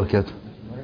وبركاته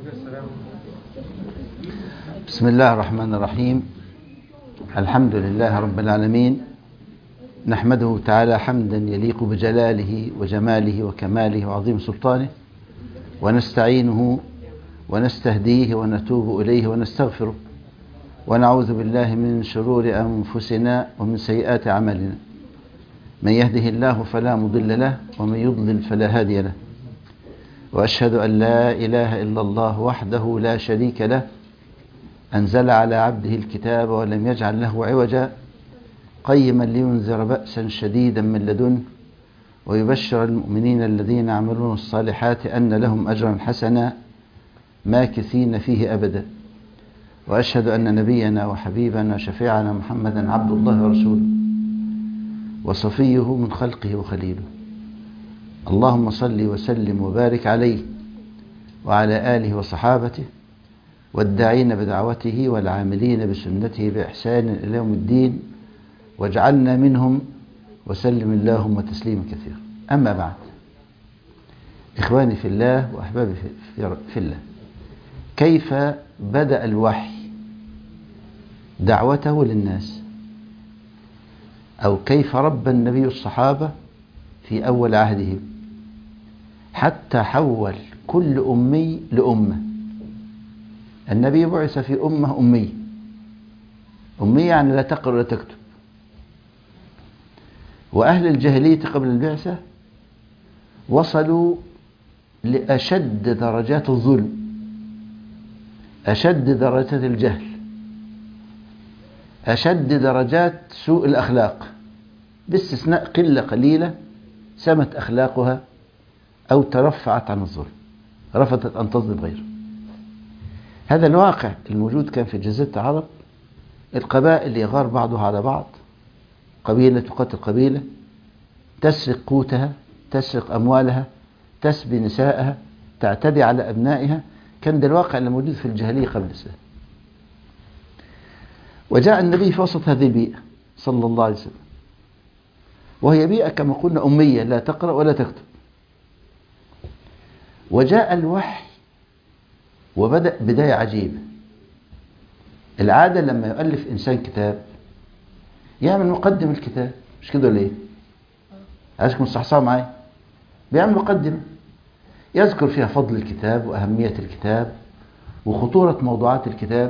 بسم الله الرحمن الرحيم الحمد لله رب العالمين نحمده تعالى حمدا يليق بجلاله وجماله وكماله وعظيم سلطانه ونستعينه ونستهديه ونتوب إليه ونستغفره ونعوذ بالله من شرور أنفسنا ومن سيئات أعمالنا من يهده الله فلا مضل له ومن يضلل فلا هادي له وأشهد أن لا إله إلا الله وحده لا شريك له أنزل على عبده الكتاب ولم يجعل له عوجا قيما لينذر بأسا شديدا من لدنه ويبشر المؤمنين الذين يعملون الصالحات أن لهم أجرا حسنا ماكثين فيه أبدا وأشهد أن نبينا وحبيبنا وشفيعنا محمدا عبد الله ورسوله وصفيه من خلقه وخليله اللهم صل وسلم وبارك عليه وعلى آله وصحابته والداعين بدعوته والعاملين بسنته بإحسان إلى يوم الدين واجعلنا منهم وسلم اللهم تسليما كثيرا أما بعد إخواني في الله وأحبابي في الله كيف بدأ الوحي دعوته للناس أو كيف ربى النبي الصحابة في أول عهدهم حتى حول كل أمي لأمة النبي بعث في أمة أمية أمية يعني لا تقرأ ولا تكتب وأهل الجاهلية قبل البعثة وصلوا لأشد درجات الظلم أشد درجات الجهل أشد درجات سوء الأخلاق باستثناء قلة قليلة سمت أخلاقها أو ترفعت عن الظلم رفضت أن تظلم غيره هذا الواقع الموجود كان في جزيرة العرب القبائل يغار بعضها على بعض قبيلة تقاتل قبيلة تسرق قوتها تسرق أموالها تسبي نساءها تعتدي على أبنائها كان ده الواقع اللي موجود في الجاهلية قبل الإسلام وجاء النبي في وسط هذه البيئة صلى الله عليه وسلم وهي بيئة كما قلنا أمية لا تقرأ ولا تكتب وجاء الوحي وبدأ بداية عجيبة العادة لما يؤلف إنسان كتاب يعمل مقدم الكتاب مش كده ولا ايه؟ عايزكم تصحصحوا معايا بيعمل مقدمة يذكر فيها فضل الكتاب وأهمية الكتاب وخطورة موضوعات الكتاب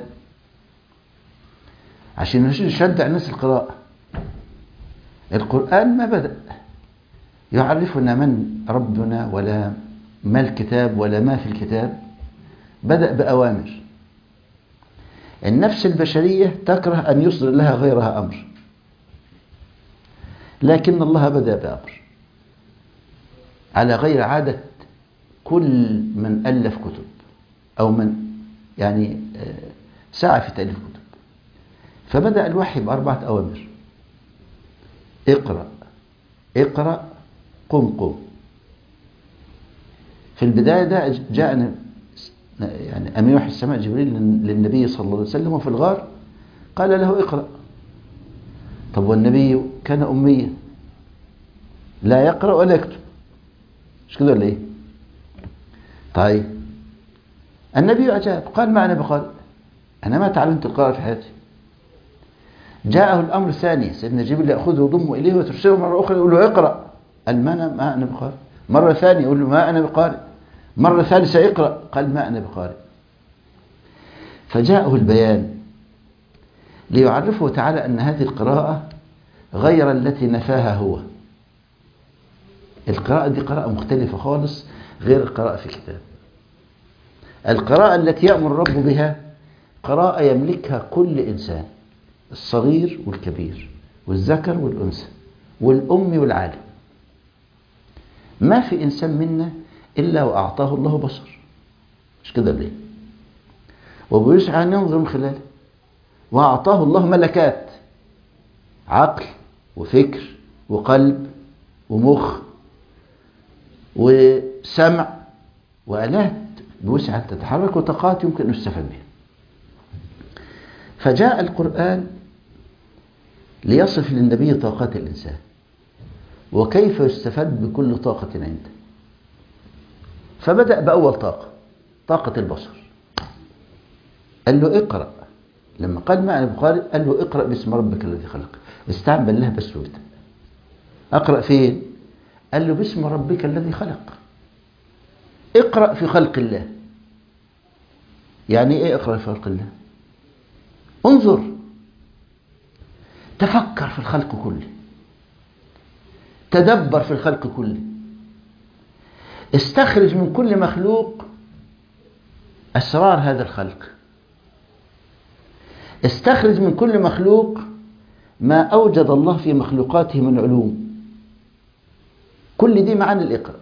عشان يشجع الناس القراءة القرآن ما بدأ يعرفنا من ربنا ولا ما الكتاب ولا ما في الكتاب بدأ بأوامر النفس البشرية تكره أن يصدر لها غيرها أمر لكن الله بدأ بأمر على غير عادة كل من ألف كتب أو من يعني سعى في تأليف كتب فبدأ الوحي بأربعة أوامر اقرأ اقرأ قم قم في البداية ده جاء يعني أمين وحي السماء جبريل للنبي صلى الله عليه وسلم وفي الغار قال له اقرأ طب والنبي كان أميا لا يقرأ ولا يكتب مش كده ولا ايه طيب النبي أجاب قال ما أنا بقارئ أنا ما تعلمت القراءة في حياتي جاءه الأمر الثاني سيدنا جبريل يأخذه ويضمه إليه وترسله مرة أخرى يقول له اقرأ قال ما أنا ما أنا بقارئ مرة ثانية يقول له ما أنا بقارئ مرة ثالثة اقرأ قال ما أنا بقارئ فجاءه البيان ليعرفه تعالى أن هذه القراءة غير التي نفاها هو القراءة دي قراءة مختلفة خالص غير القراءة في الكتاب القراءة التي يأمر الرب بها قراءة يملكها كل إنسان الصغير والكبير والذكر والأنثى والأم والعالم ما في إنسان منا إلا وأعطاه الله بصر مش كده ليه وبيسعى أن ينظر من خلاله وأعطاه الله ملكات عقل وفكر وقلب ومخ وسمع وآلات بوسع تتحرك وطاقات يمكن أن يستفاد بها فجاء القرآن ليصف للنبي طاقات الإنسان وكيف يستفاد بكل طاقة عنده فبدأ بأول طاقة طاقة البصر قال له اقرأ لما قال معنى البخاري قال له اقرأ باسم ربك الذي خلق استعمل لها بس وبتاع أقرأ فين قال له باسم ربك الذي خلق اقرأ في خلق الله يعني ايه اقرأ في خلق الله انظر تفكر في الخلق كله تدبر في الخلق كله استخرج من كل مخلوق أسرار هذا الخلق استخرج من كل مخلوق ما أوجد الله في مخلوقاته من علوم كل دي معنى الإقراء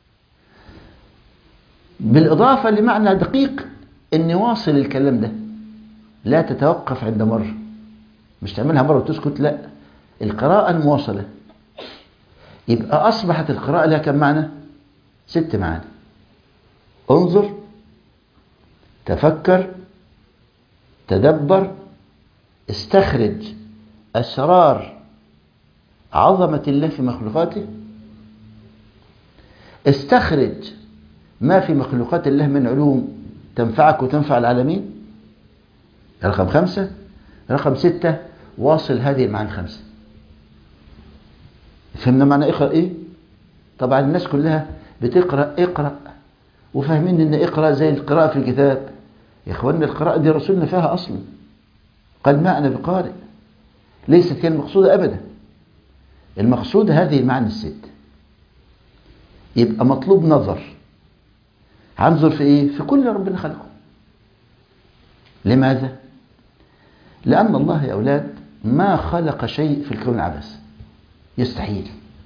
بالإضافة لمعنى دقيق أن واصل الكلام ده لا تتوقف عند مرة مش تعملها مرة وتسكت لا القراءة المواصلة يبقى أصبحت القراءة لها كم معنى ست معاني انظر تفكر تدبر استخرج أسرار عظمة الله في مخلوقاته استخرج ما في مخلوقات الله من علوم تنفعك وتنفع العالمين رقم خمسة رقم ستة واصل هذه المعاني الخمسة فهمنا معنى اقرأ ايه طبعا الناس كلها بتقرأ اقرأ وفاهمين ان اقرأ زي القراءة في الكتاب يا اخوانا القراءة دي رسولنا فيها اصلا قال ما انا بقارئ ليست هي المقصودة ابدا المقصود هذه المعاني الست يبقى مطلوب نظر هنظر في ايه في كل ربنا خلقه لماذا لان الله يا اولاد ما خلق شيء في الكون عبث يستحيل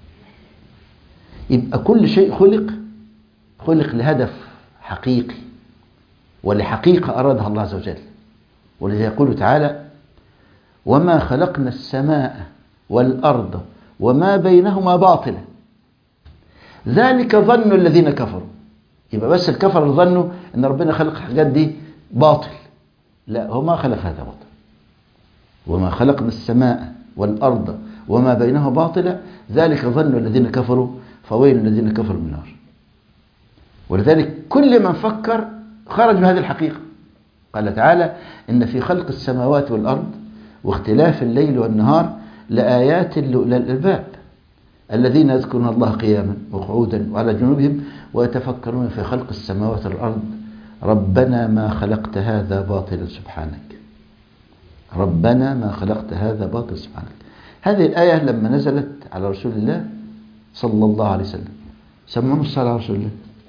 يبقى كل شيء خلق خلق لهدف حقيقي ولحقيقة أرادها الله عز وجل ولذا يقول تعالى وما خلقنا السماء والأرض وما بينهما باطلا ذلك ظن الذين كفروا يبقى بس الكفر ظنوا ان ربنا خلق الحاجات دي باطل لا هو ما خلق هذا باطل وما خلقنا السماء والأرض وما بينهما باطلا ذلك ظن الذين كفروا فويل الذين كفروا من النار ولذلك كل من فكر خرج بهذه الحقيقة قال تعالى إن في خلق السماوات والأرض واختلاف الليل والنهار لآيات لأولي الألباب الذين يذكرون الله قياما وقعودا وعلى جنوبهم ويتفكرون في خلق السماوات والأرض ربنا ما خلقت هذا باطلا سبحانك ربنا ما خلقت هذا باطلا سبحانك هذه الآية لما نزلت على رسول الله صلى الله عليه وسلم سمعوا الصلاة على رسول الله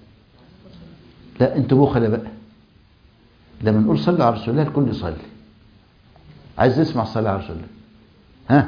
لا انتوا بخلة بقى لما نقول صلى على رسول الله الكل يصلي عايز نسمع الصلاة على رسول الله ها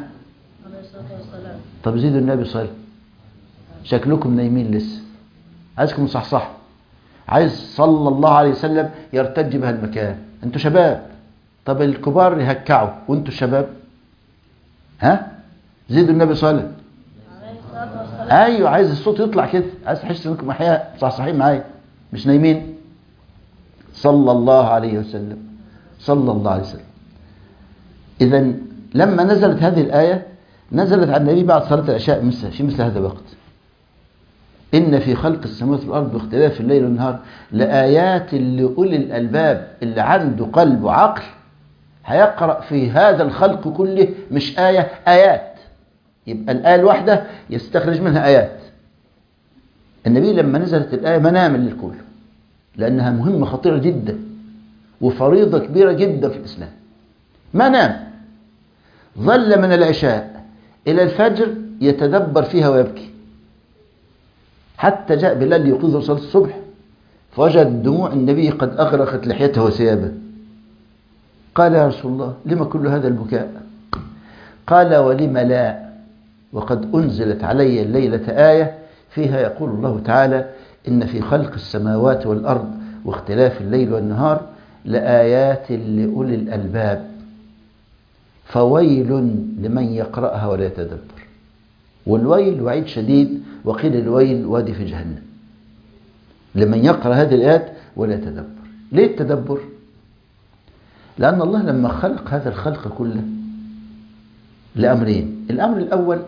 طب زيدوا النبي صلي شكلكم نايمين لسه عايزكم صحصح عايز صلى الله عليه وسلم يرتج بها المكان انتوا شباب طب الكبار يهكعوا وانتوا الشباب ها زيدوا النبي صلى ايوه عايز الصوت يطلع كده عايز تحس انكم احياء صحصحين معايا مش نايمين صلى الله عليه وسلم صلى الله عليه وسلم اذا لما نزلت هذه الايه نزلت على النبي بعد صلاه العشاء مثل في مثل هذا الوقت إن في خلق السماوات والأرض واختلاف الليل والنهار لآيات لأولي الألباب اللي عنده قلب وعقل هيقرأ في هذا الخلق كله مش آية آيات يبقى الآية الواحدة يستخرج منها آيات النبي لما نزلت الآية منام للكل لأنها مهمة خطيرة جدا وفريضة كبيرة جدا في الإسلام ما نام ظل من العشاء إلى الفجر يتدبر فيها ويبكي حتى جاء بلال يوقظه صلاة الصبح فوجد دموع النبي قد أغرقت لحيته وثيابه قال يا رسول الله لما كل هذا البكاء قال ولم لا وقد أنزلت علي الليلة آية فيها يقول الله تعالى إن في خلق السماوات والأرض واختلاف الليل والنهار لآيات لأولي الألباب فويل لمن يقرأها ولا يتدبر والويل وعيد شديد وقيل الويل وادي في جهنم لمن يقرأ هذه الآيات ولا يتدبر ليه التدبر لأن الله لما خلق هذا الخلق كله لأمرين الأمر الأول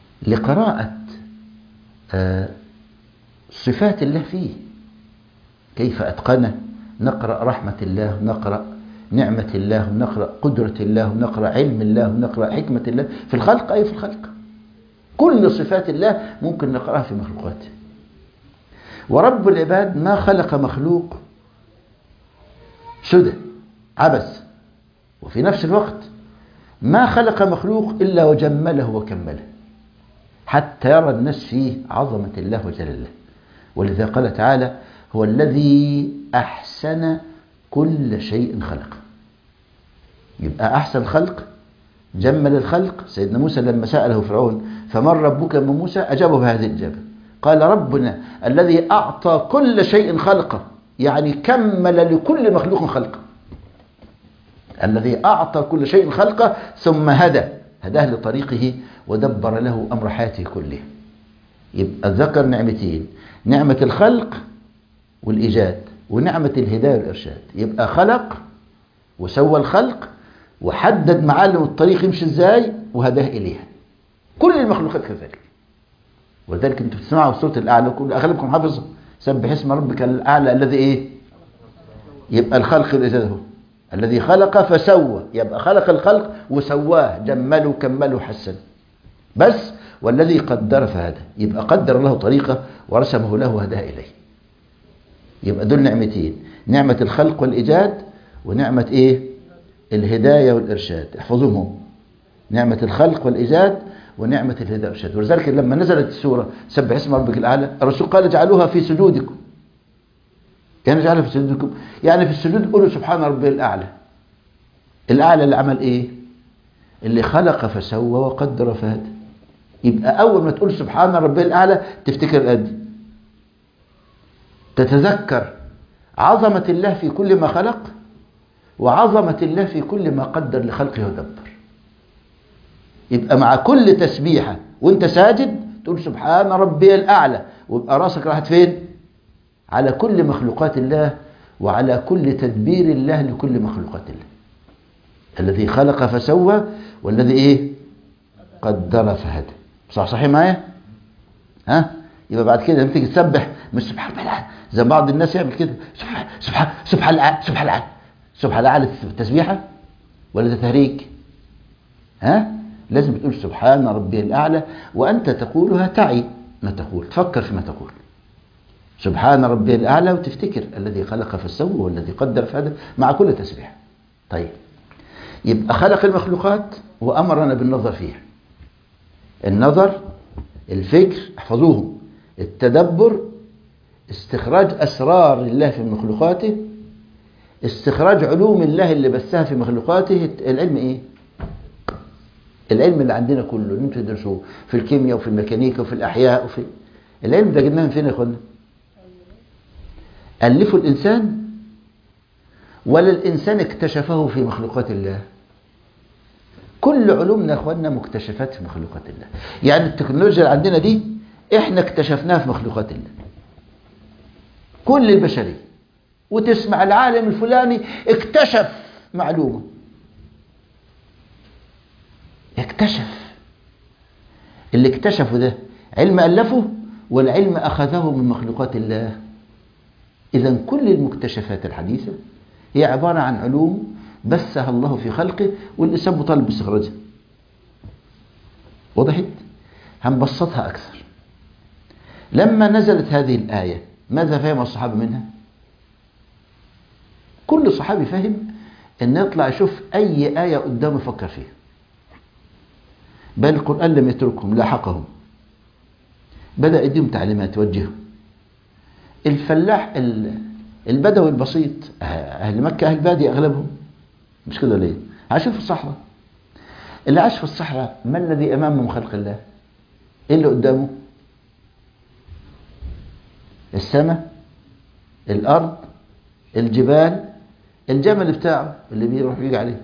لقراءة صفات الله فيه كيف أتقنه نقرأ رحمة الله نقرأ نعمة الله ونقرأ قدرة الله ونقرأ علم الله ونقرأ حكمة الله في الخلق أي في الخلق كل صفات الله ممكن نقرأها في مخلوقاته ورب العباد ما خلق مخلوق سدى عبث وفي نفس الوقت ما خلق مخلوق إلا وجمله وكمله حتى يرى الناس فيه عظمة الله وجلاله ولذا قال تعالى هو الذي أحسن كل شيء خلقه يبقى أحسن خلق جمل الخلق سيدنا موسى لما سأله فرعون فمن ربك من موسى أجابه بهذه الإجابة قال ربنا الذي أعطى كل شيء خلقه يعني كمل لكل مخلوق خلقه الذي أعطى كل شيء خلقه ثم هدى هداه لطريقه ودبر له أمر حياته كله يبقى ذكر نعمتين نعمة الخلق والإيجاد ونعمة الهداية والإرشاد يبقى خلق وسوى الخلق وحدد معالم الطريق يمشي ازاي وهداه إليها كل المخلوقات كذلك ولذلك انتم بتسمعوا في سورة الأعلى كل أغلبكم حافظه سبح اسم ربك الأعلى الذي إيه يبقى الخلق الإيجاد هو الذي خلق فسوى يبقى خلق الخلق وسواه جمله كمله حسن بس والذي قدر فهدى يبقى قدر له طريقة ورسمه له وهداه إليه يبقى دول نعمتين نعمة الخلق والإيجاد ونعمة إيه الهداية والإرشاد احفظوهم نعمة الخلق والإيجاد ونعمة الهداية والإرشاد ولذلك لما نزلت السورة سبح اسم ربك الأعلى الرسول قال اجعلوها في سجودكم يعني اجعلها في سجودكم يعني في السجود قولوا سبحان ربي الأعلى الأعلى اللي عمل إيه اللي خلق فسوى وقدر فهدى يبقى أول ما تقول سبحان ربي الأعلى تفتكر الآية تتذكر عظمة الله في كل ما خلق وعظمة الله في كل ما قدر لخلقه ودبر يبقى مع كل تسبيحة وانت ساجد تقول سبحان ربي الأعلى ويبقى راسك راحت فين على كل مخلوقات الله وعلى كل تدبير الله لكل مخلوقات الله الذي خلق فسوى والذي ايه قدر فهدى صح صحيح معايا ها يبقى بعد كده لما تيجي تسبح مش سبحان الله زي بعض الناس يعمل كده سبحان سبحان سبحان الله سبحان الله سبحان الله على التسبيحه ولا ده تهريج ها لازم تقول سبحان ربي الاعلى وانت تقولها تعي ما تقول تفكر فيما تقول سبحان ربي الاعلى وتفتكر الذي خلق فسوى والذي قدر فهدى مع كل تسبيح طيب يبقى خلق المخلوقات وامرنا بالنظر فيها النظر الفكر احفظوه التدبر استخراج أسرار الله في مخلوقاته استخراج علوم الله اللي بثها في مخلوقاته العلم ايه العلم اللي عندنا كله اللي انتوا تدرسوه في الكيمياء وفي الميكانيكا وفي الاحياء وفي العلم ده جبناه من فين يا اخوانا الفه الانسان ولا الانسان اكتشفه في مخلوقات الله كل علومنا يا اخوانا مكتشفات في مخلوقات الله يعني التكنولوجيا اللي عندنا دي احنا اكتشفناها في مخلوقات الله كل البشرية وتسمع العالم الفلاني اكتشف معلومة اكتشف اللي اكتشفه ده علم ألفه والعلم أخذه من مخلوقات الله إذا كل المكتشفات الحديثة هي عبارة عن علوم بثها الله في خلقه والإنسان مطالب باستخراجها وضحت؟ هنبسطها أكثر لما نزلت هذه الآية ماذا فهم الصحابة منها كل صحابي فهم ان يطلع يشوف اي آية قدامه يفكر فيها بل القرآن لم يتركهم لاحقهم بدأ يديهم تعليمات يوجههم الفلاح البدوي البسيط أهل مكة أهل بادية أغلبهم مش كده ليه عاشوا في الصحراء اللي عاش في الصحراء ما الذي أمامه من خلق الله إيه اللي قدامه السماء الأرض الجبال الجمل بتاعه اللي بيروح يجي عليه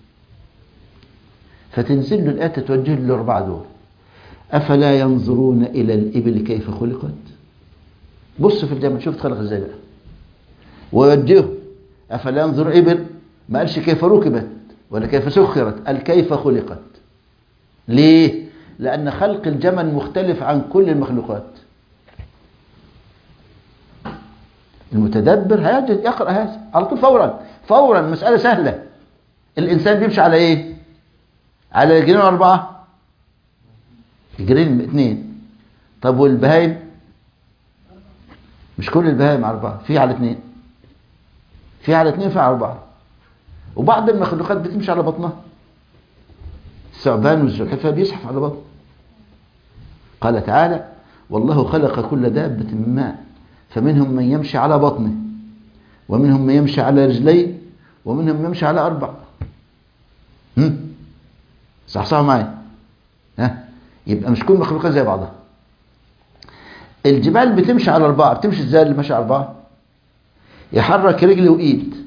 فتنزل له الآية توجه له الأربعة دول أفلا ينظرون إلى الإبل كيف خلقت بص في الجمل شوف تخلق ازاي بقى ويوجهه أفلا ينظر إبل ما قالش كيف ركبت ولا كيف سخرت قال كيف خلقت ليه لأن خلق الجمل مختلف عن كل المخلوقات المتدبر هيجد يقرأ هذا على طول فورا فورا مسألة سهلة الإنسان بيمشي على إيه على الجنين أربعة الجنين اثنين طب والبهايم مش كل البهايم على أربعة في على اثنين في على اثنين في على أربعة وبعض المخلوقات بتمشي على بطنها الثعبان والزحفة بيزحف على بطنه قال تعالى والله خلق كل دابة من ماء فمنهم من يمشي على بطنه ومنهم من يمشي على رجلين ومنهم من يمشي على أربع هم؟ صح صح معايا ها يبقى مش كل المخلوقات زي بعضها الجبال بتمشي على أربعة بتمشي ازاي اللي ماشي على أربعة يحرك رجل وإيد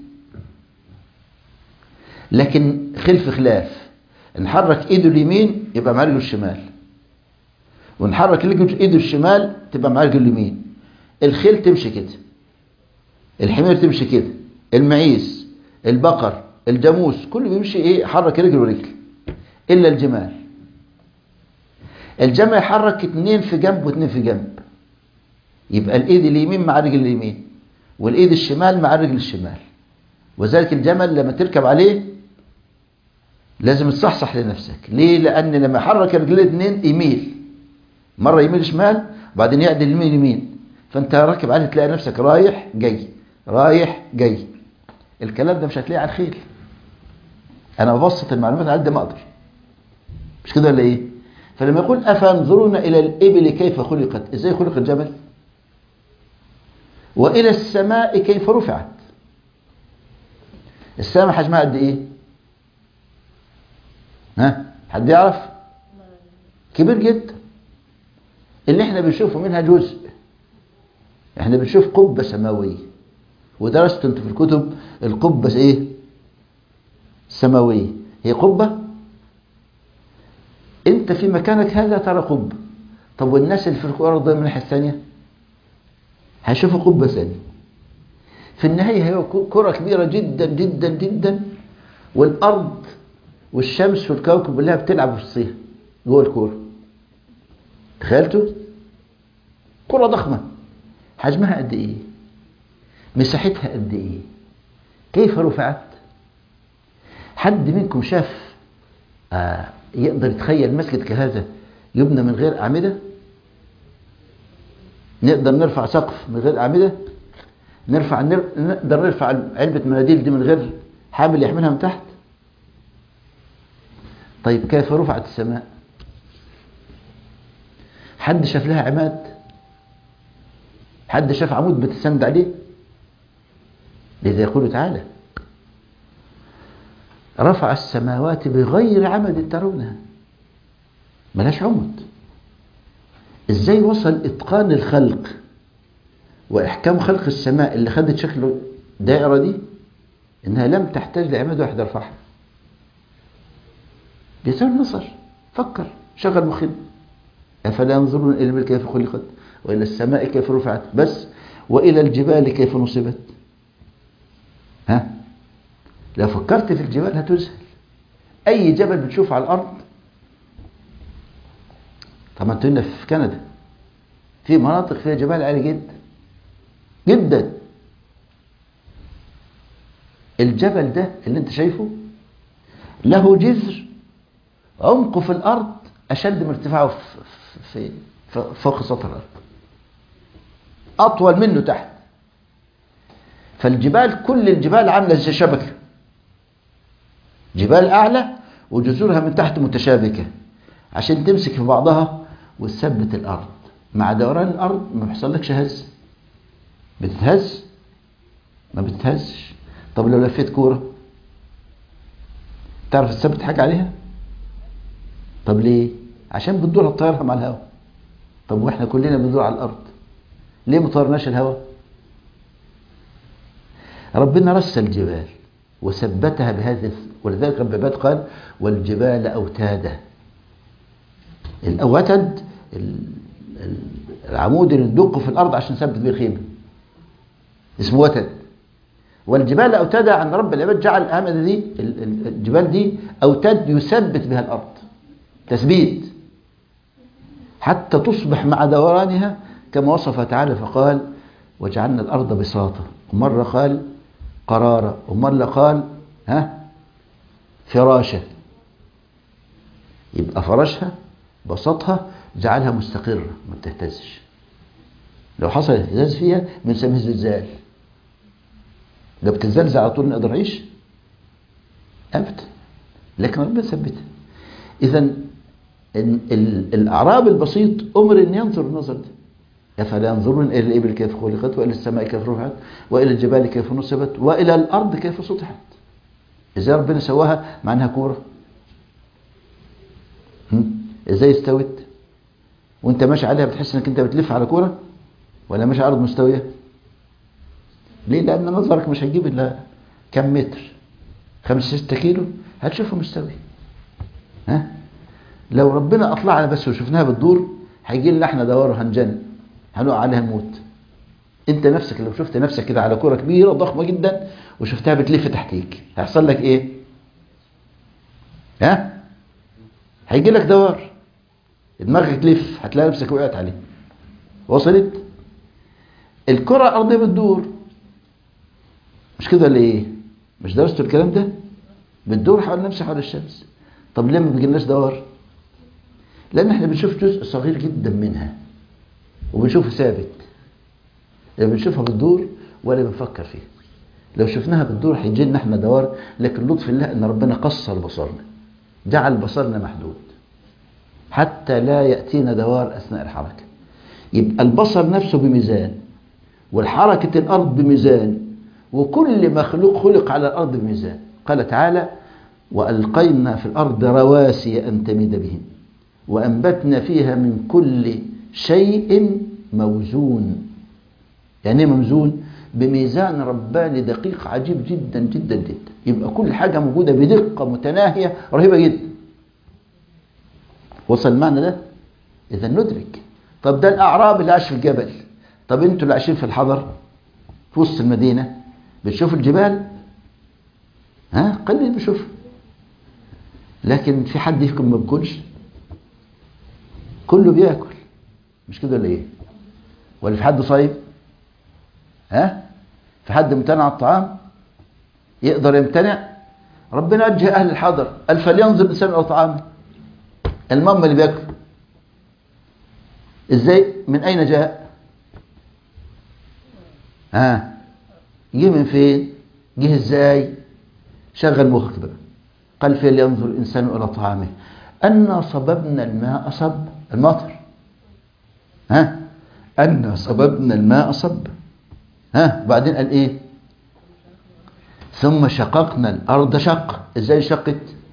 لكن خلف خلاف نحرك ايده اليمين يبقى مع رجله الشمال ونحرك رجله ايده الشمال تبقى مع رجله اليمين الخيل تمشي كده الحمير تمشي كده المعيز البقر الجاموس كله بيمشي ايه حرك رجل ورجل الا الجمال الجمل يحرك اتنين في جنب واتنين في جنب يبقى الايد اليمين مع رجل اليمين والايد الشمال مع رجل الشمال وذلك الجمل لما تركب عليه لازم تصحصح لنفسك ليه لان لما يحرك رجليه اتنين يميل مره يميل شمال وبعدين يعدل يمين يمين فانت راكب عليه تلاقي نفسك رايح جاي رايح جاي الكلام ده مش هتلاقيه على الخيل انا ببسط المعلومات على قد ما اقدر مش كده ولا ايه فلما يقول افانظرون الى الابل كيف خلقت ازاي خلق الجبل والى السماء كيف رفعت السماء حجمها قد ايه ها حد يعرف كبير جدا اللي احنا بنشوفه منها جزء احنا بنشوف قبة سماوية ودرست انتوا في الكتب القبة ايه سماوية هي قبة انت في مكانك هذا ترى قبة طب والناس اللي في الارض من الناحية الثانية هيشوفوا قبة ثانية في النهاية هي كرة كبيرة جدا جدا جدا والارض والشمس والكوكب كلها بتلعب في الصيف جوه الكورة تخيلتوا كرة ضخمة حجمها قد ايه مساحتها قد ايه كيف رفعت حد منكم شاف آه يقدر يتخيل مسجد كهذا يبنى من غير أعمدة نقدر نرفع سقف من غير أعمدة نرفع نقدر نرفع علبة مناديل دي من غير حامل يحملها من تحت طيب كيف رفعت السماء حد شاف لها عماد حد شاف عمود بتسند عليه لذا يقول تعالى رفع السماوات بغير عمد ترونها ملاش عمد ازاي وصل اتقان الخلق واحكام خلق السماء اللي خدت شكل دائرة دي انها لم تحتاج لعماد واحد يرفعها بيساوي النصر فكر شغل مخنا افلا ينظرون الى الابل كيف خلقت والى السماء كيف رفعت بس والى الجبال كيف نصبت ها لو فكرت في الجبال هتذهل اي جبل بتشوفه على الارض طبعا انتوا هنا في كندا في مناطق فيها جبال عاليه جدا جدا الجبل ده اللي انت شايفه له جذر عمقه في الارض اشد من ارتفاعه في, في فوق سطح الارض اطول منه تحت فالجبال كل الجبال عامله زي شبكه جبال اعلى وجذورها من تحت متشابكه عشان تمسك في بعضها وتثبت الارض مع دوران الارض ما بيحصلكش هز بتتهز ما بتتهزش طب لو لفيت كوره تعرف تثبت حاجه عليها طب ليه عشان بتدور الطياره مع الهواء طب واحنا كلنا بندور على الارض ليه ما طيرناش الهواء ربنا رسى الجبال وثبتها بهذه ولذلك رب العباد قال والجبال أوتادا الأوتد العمود اللي ندقه في الأرض عشان نثبت به الخيمة اسمه وتد والجبال أوتادا عن رب العباد جعل الأعمدة دي الجبال دي أوتاد يثبت بها الأرض تثبيت حتى تصبح مع دورانها كما وصف تعالى فقال وجعلنا الأرض بساطة ومرة قال قرارة ومرة قال ها فراشة يبقى فرشها بسطها جعلها مستقرة ما بتهتزش لو حصل اهتزاز فيها بنسميه زلزال لو بتزلزل على طول نقدر نعيش ابدا لكن ربنا ثبتها اذا ال- ال- الاعراب البسيط امر ان ينظر النظر ده افلا ينظرون الى الابل كيف خلقت والى السماء كيف رفعت والى الجبال كيف نصبت والى الارض كيف سطحت ازاي ربنا سواها مع انها كوره هم؟ ازاي استوت وانت ماشي عليها بتحس انك انت بتلف على كوره ولا ماشي على ارض مستويه ليه لان نظرك مش هيجيب الا كم متر خمسة ستة كيلو هتشوفه مستوي ها لو ربنا اطلعنا بس وشفناها بتدور هيجي لنا احنا دوار هنجن هنقع عليها نموت انت نفسك لو شفت نفسك كده على كرة كبيرة ضخمة جدا وشفتها بتلف تحتيك هيحصل لك ايه ها هيجي لك دوار دماغك تلف هتلاقي نفسك وقعت عليه وصلت الكرة الأرضية بتدور مش كده ليه مش درستوا الكلام ده بتدور حول نفسها حول الشمس طب ليه ما بيجيلناش دوار لان احنا بنشوف جزء صغير جدا منها وبنشوفه ثابت لا بنشوفها بتدور ولا بنفكر فيها لو شفناها بتدور هيجي لنا احنا دوار لكن لطف الله ان ربنا قصر بصرنا جعل بصرنا محدود حتى لا ياتينا دوار اثناء الحركه يبقى البصر نفسه بميزان والحركه الارض بميزان وكل مخلوق خلق على الارض بميزان قال تعالى والقينا في الارض رواسي ان تميد بهم وانبتنا فيها من كل شيء موزون يعني ايه موزون بميزان رباني دقيق عجيب جدا جدا جدا يبقى كل حاجة موجودة بدقة متناهية رهيبة جدا وصل المعنى ده إذا ندرك طب ده الأعراب اللي عاش في الجبل طب انتوا اللي عايشين في الحضر في وسط المدينة بتشوفوا الجبال ها قليل بشوف لكن في حد فيكم ما بياكلش كله بياكل مش كده ولا ايه ولا في حد صايم ها في حد امتنع عن الطعام يقدر يمتنع ربنا وجه اهل الحضر قال فلينظر الانسان الى طعامه المام اللي بياكل ازاي من اين جاء ها جه من فين جه ازاي شغل مخك بقى قال فلينظر الانسان الى طعامه أنا صببنا الماء صب المطر ها أنا صببنا الماء صب ها وبعدين قال إيه ثم شققنا الأرض شق إزاي شقت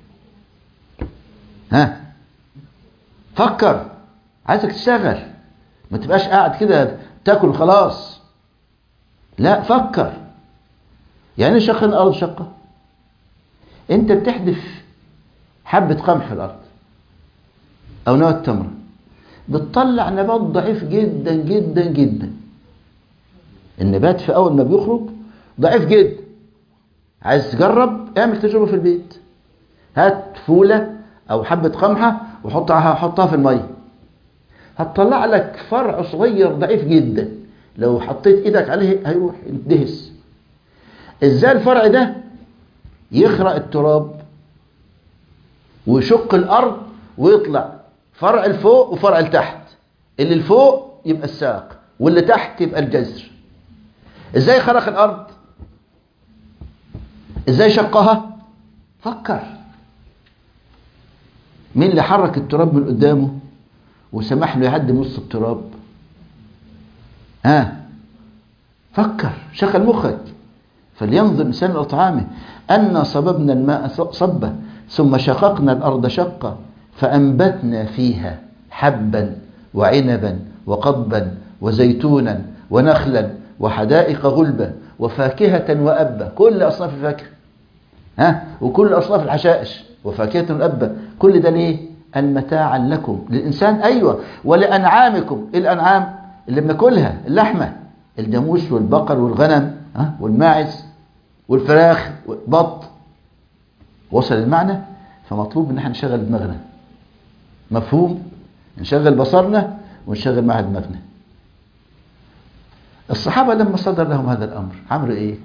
ها فكر عايزك تشتغل ما تبقاش قاعد كده تاكل خلاص لا فكر يعني شق الأرض شقة أنت بتحدف حبة قمح في الأرض أو نوع التمرة بتطلع نبات ضعيف جدا جدا جدا النبات في أول ما بيخرج ضعيف جدا عايز تجرب اعمل تجربة في البيت هات فولة أو حبة قمحة وحطها حطها في المية هتطلع لك فرع صغير ضعيف جدا لو حطيت ايدك عليه هيروح يندهس ازاي الفرع ده يخرق التراب ويشق الارض ويطلع فرع الفوق وفرع التحت اللي الفوق يبقى الساق واللي تحت يبقى الجذر ازاي خرق الارض ازاي شقها فكر مين اللي حرك التراب من قدامه وسمح له يعدي نص التراب ها فكر شغل مخك فلينظر الانسان الى طعامه انا صببنا الماء صبا ثم شققنا الارض شقا فانبتنا فيها حبا وعنبا وقضبا وزيتونا ونخلا وحدائق غلبا وفاكهة وأبا كل أصناف الفاكهة ها وكل أصناف الحشائش وفاكهة وأبا كل ده ليه المتاعا لكم للإنسان أيوة ولأنعامكم الأنعام اللي بناكلها اللحمة الجاموس والبقر والغنم ها والماعز والفراخ والبط وصل المعنى فمطلوب ان احنا نشغل دماغنا مفهوم نشغل بصرنا ونشغل معها دماغنا الصحابة لما صدر لهم هذا الأمر عملوا إيه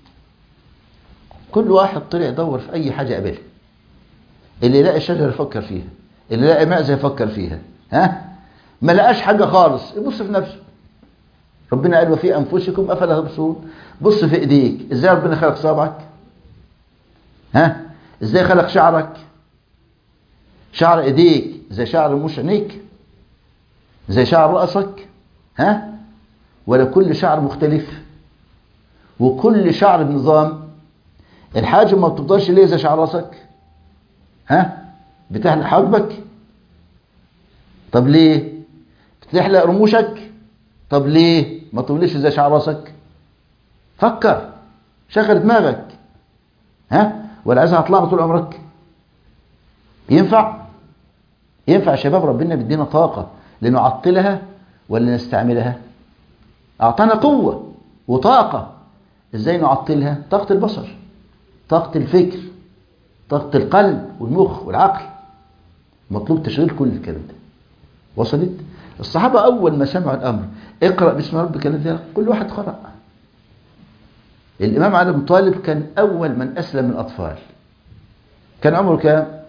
كل واحد طلع يدور في أي حاجة قبلها اللي يلاقي شجرة يفكر فيها اللي يلاقي معزة يفكر فيها ها ما لقاش حاجة خالص يبص في نفسه ربنا قال وفي أنفسكم أفلا تبصرون بص في إيديك إزاي ربنا خلق صابعك ها إزاي خلق شعرك شعر إيديك زي شعر مش عينيك زي شعر رأسك ها ولا كل شعر مختلف وكل شعر بنظام الحاجة ما بتفضلش ليه زي شعر راسك ها بتحلق حاجبك طب ليه بتحلق رموشك طب ليه ما تطولش زي شعر راسك فكر شغل دماغك ها ولا عايزها هطلع طول عمرك ينفع ينفع يا شباب ربنا بيدينا طاقة لنعطلها ولا نستعملها أعطانا قوة وطاقة إزاي نعطلها طاقة البصر طاقة الفكر طاقة القلب والمخ والعقل مطلوب تشغيل كل الكلام ده وصلت الصحابة أول ما سمعوا الأمر اقرأ باسم ربك الذي كل واحد قرأ الإمام علي بن طالب كان أول من أسلم من الأطفال كان عمره كام؟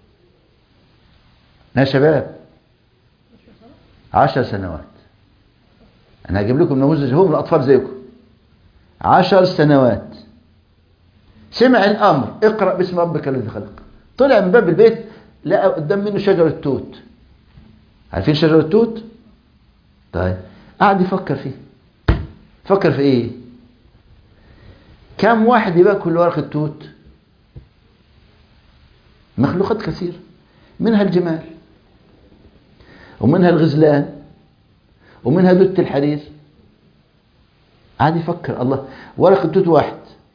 يا شباب عشر سنوات أنا هجيب لكم نموذج هو من الأطفال زيكم عشر سنوات سمع الأمر اقرأ باسم ربك الذي خلق طلع من باب البيت لقى قدام منه شجرة توت عارفين شجرة توت؟ طيب قعد يفكر فيه فكر في ايه؟ كم واحد يباكل ورقة توت؟ مخلوقات كثيرة منها الجمال ومنها الغزلان ومنها دوت الحرير قعد يفكر الله ورقة توت واحد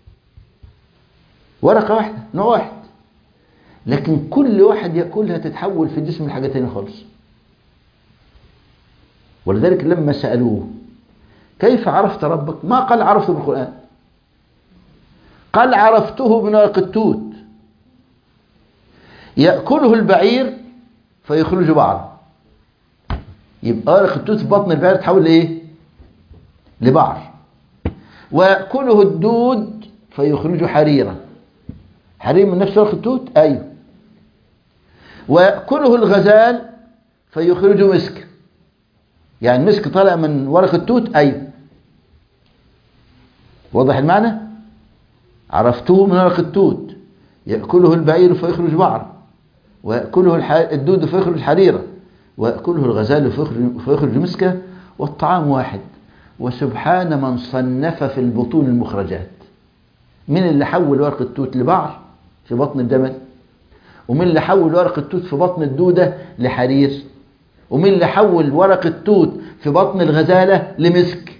ورقة واحدة نوع واحد لكن كل واحد يأكلها تتحول في الجسم لحاجة تانية خالص ولذلك لما سألوه كيف عرفت ربك ما قال عرفته بالقرآن قال عرفته من ورق التوت يأكله البعير فيخرج بعض يبقى ورق التوت في بطن البعير تحول لإيه لبعر ويأكله الدود فيخرج حريرا حرير من نفس ورق التوت أيوه ويأكله الغزال فيخرج مسك يعني مسك طالع من ورق التوت أيوه واضح المعنى عرفته من ورق التوت يأكله البعير فيخرج بعر ويأكله الدود فيخرج حريرا ويأكله الغزال فيخرج, فيخرج مسكة والطعام واحد وسبحان من صنف في البطون المخرجات من اللي حول ورق التوت لبعر في بطن الجمل ومن اللي حول ورق التوت في بطن الدودة لحرير ومن اللي حول ورق التوت في بطن الغزالة لمسك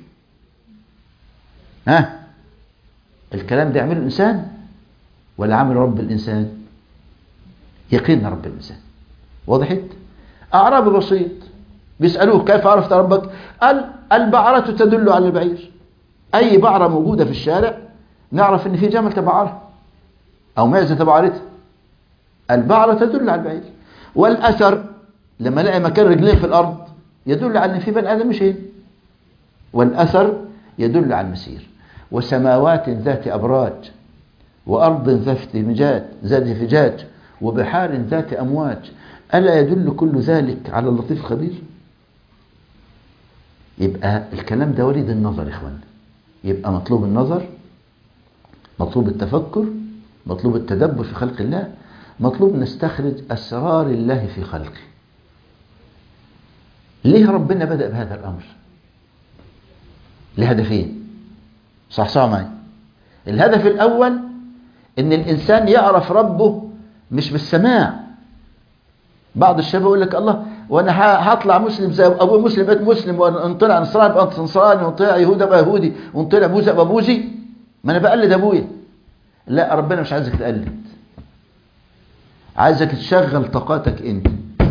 ها الكلام ده يعمله الإنسان ولا عمل رب الإنسان يقين رب الإنسان وضحت أعرابي بسيط بيسألوه كيف عرفت ربك قال البعرة تدل على البعير أي بعرة موجودة في الشارع نعرف إن في جمل تبعرها أو معزة تبعرتها البعرة تدل على البعير والأثر لما لقى مكان رجلين في الأرض يدل على أن في بني آدم مشي والأثر يدل على المسير وسماوات ذات أبراج وأرض ذات فجاج ذات فجاج وبحار ذات أمواج ألا يدل كل ذلك على اللطيف الخبير يبقى الكلام ده وليد النظر يا إخوان يبقى مطلوب النظر مطلوب التفكر مطلوب التدبر في خلق الله مطلوب نستخرج أسرار الله في خلقه ليه ربنا بدأ بهذا الأمر لهدفين صح صح معي الهدف الأول إن الإنسان يعرف ربه مش بالسماع بعض الشباب يقول لك الله وانا هطلع مسلم زي ابوي مسلم بقيت مسلم وان طلع نصراني ابقى نصراني وان طلع يهودي ابقى يهودي وان طلع بوذي ابقى بوذي ما انا بقلد ابويا لا ربنا مش عايزك تقلد عايزك تشغل طاقاتك انت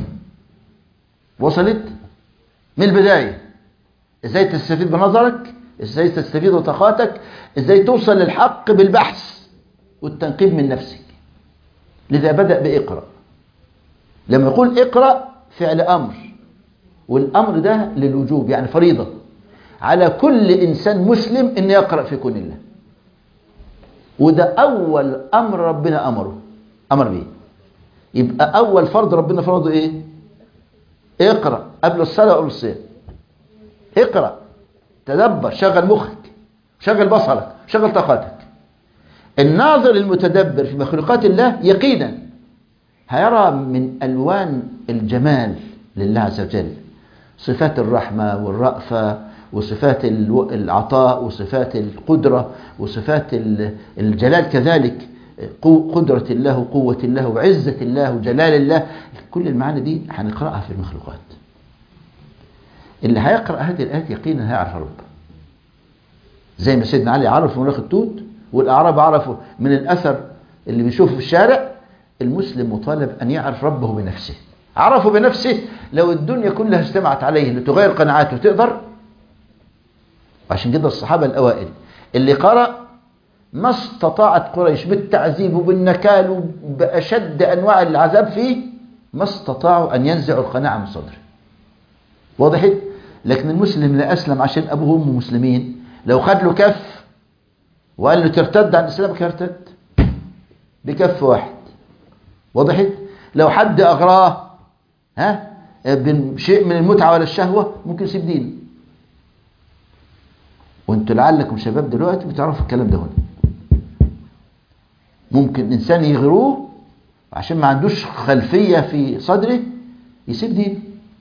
وصلت من البداية ازاي تستفيد بنظرك ازاي تستفيد بطاقاتك ازاي توصل للحق بالبحث والتنقيب من نفسك لذا بدأ بإقرأ لما يقول اقرأ فعل أمر والأمر ده للوجوب يعني فريضة على كل إنسان مسلم أن يقرأ في كون الله وده أول أمر ربنا أمره أمر به يبقى أول فرض ربنا فرضه إيه اقرأ قبل الصلاة وقبل الصيام اقرأ تدبر شغل مخك شغل بصرك شغل طاقتك الناظر المتدبر في مخلوقات الله يقينا هيرى من ألوان الجمال لله عز وجل صفات الرحمة والرأفة وصفات الو- العطاء وصفات القدرة وصفات ال- الجلال كذلك قو- قدرة الله وقوة الله وعزة الله وجلال الله كل المعاني دي هنقرأها في المخلوقات اللي هيقرأ هذه الآيات يقينا هيعرف رب زي ما سيدنا علي عرف مناخ التوت والأعراب عرفوا من الأثر اللي بيشوفه في الشارع المسلم مطالب أن يعرف ربه بنفسه عرفه بنفسه لو الدنيا كلها اجتمعت عليه لتغير قناعاته تقدر عشان كده الصحابة الأوائل اللي قرأ ما استطاعت قريش بالتعذيب وبالنكال وبأشد أنواع العذاب فيه ما استطاعوا أن ينزعوا القناعة من صدره وضحت لكن المسلم اللي أسلم عشان أبوه وأمه مسلمين لو خد له كف وقال له ترتد عن الإسلام يرتد بكف واحد وضحت لو حد أغراه ها بشيء من المتعة ولا الشهوة ممكن يسيب دينه وانتوا لعلكم شباب دلوقتي بتعرفوا الكلام ده هنا ممكن انسان يغروه عشان ما عندوش خلفية في صدره يسيب دينه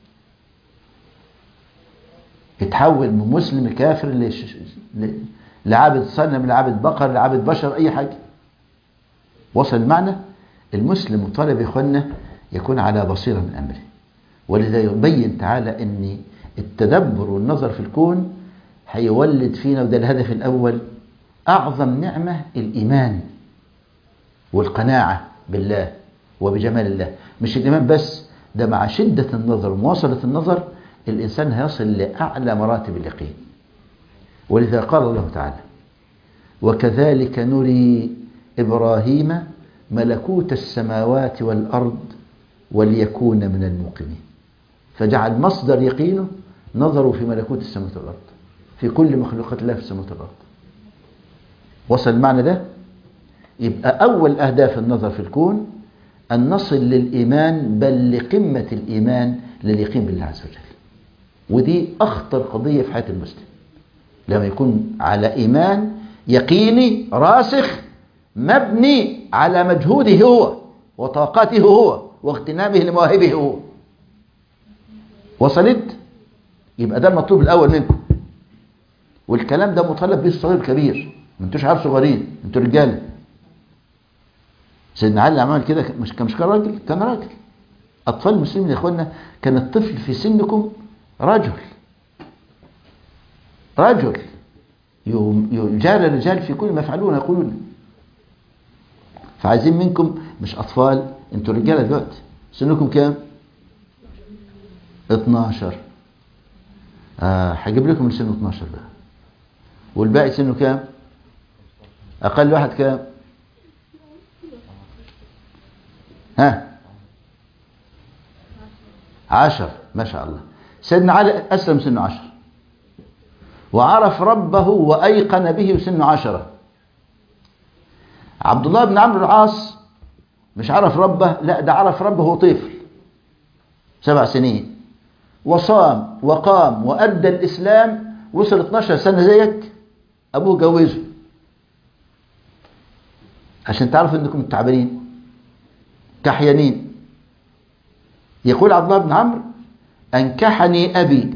يتحول من مسلم كافر لش- ل- لعابد صنم لعابد بقر لعابد بشر اي حاجة وصل المعنى المسلم مطالب يا اخوانا يكون على بصيرة من امره ولذا يبين تعالى ان التدبر والنظر في الكون هيولد فينا وده الهدف الاول اعظم نعمة الايمان والقناعة بالله وبجمال الله مش الإيمان بس ده مع شدة النظر ومواصلة النظر الإنسان هيصل لأعلى مراتب اليقين ولذا قال الله تعالى وكذلك نري إبراهيم ملكوت السماوات والأرض وليكون من الموقنين فجعل مصدر يقينه نظره في ملكوت السماوات والأرض في كل مخلوقات الله في السماوات والأرض وصل المعنى ده يبقى أول أهداف النظر في الكون أن نصل للإيمان بل لقمة الإيمان لليقين بالله عز وجل ودي أخطر قضية في حياة المسلم لما يكون على إيمان يقيني راسخ مبني على مجهوده هو وطاقاته هو واغتنامه لمواهبه هو وصلت يبقى ده المطلوب الأول منكم والكلام ده مطالب به الصغير الكبير ما انتوش عارف صغيرين انتوا رجاله سيدنا علي عمل كده مش كان مش كان راجل كان راجل اطفال المسلمين يا اخوانا كان الطفل في سنكم رجل رجل يجاري الرجال في كل ما يفعلون يقولون فعايزين منكم مش اطفال انتوا رجاله دلوقتي سنكم كام 12 آه هجيب لكم من سن 12 بقى والباقي سنه كام اقل واحد كام ها عشر ما شاء الله سيدنا علي أسلم سنه عشر وعرف ربه وأيقن به سنه عشرة عبد الله بن عمرو العاص مش عرف ربه لا ده عرف ربه وهو طفل سبع سنين وصام وقام وأدى الإسلام وصل 12 سنة زيك أبوه جوزه عشان تعرفوا أنكم تعبانين كحيانين يقول عبد الله بن عمرو أنكحني أبي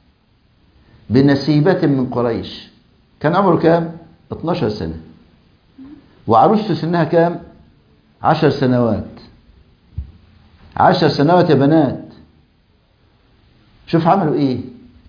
بنسيبة من قريش كان عمره كام 12 سنة وعروسته سنها كام 10 سنوات 10 سنوات يا بنات شوف عملوا ايه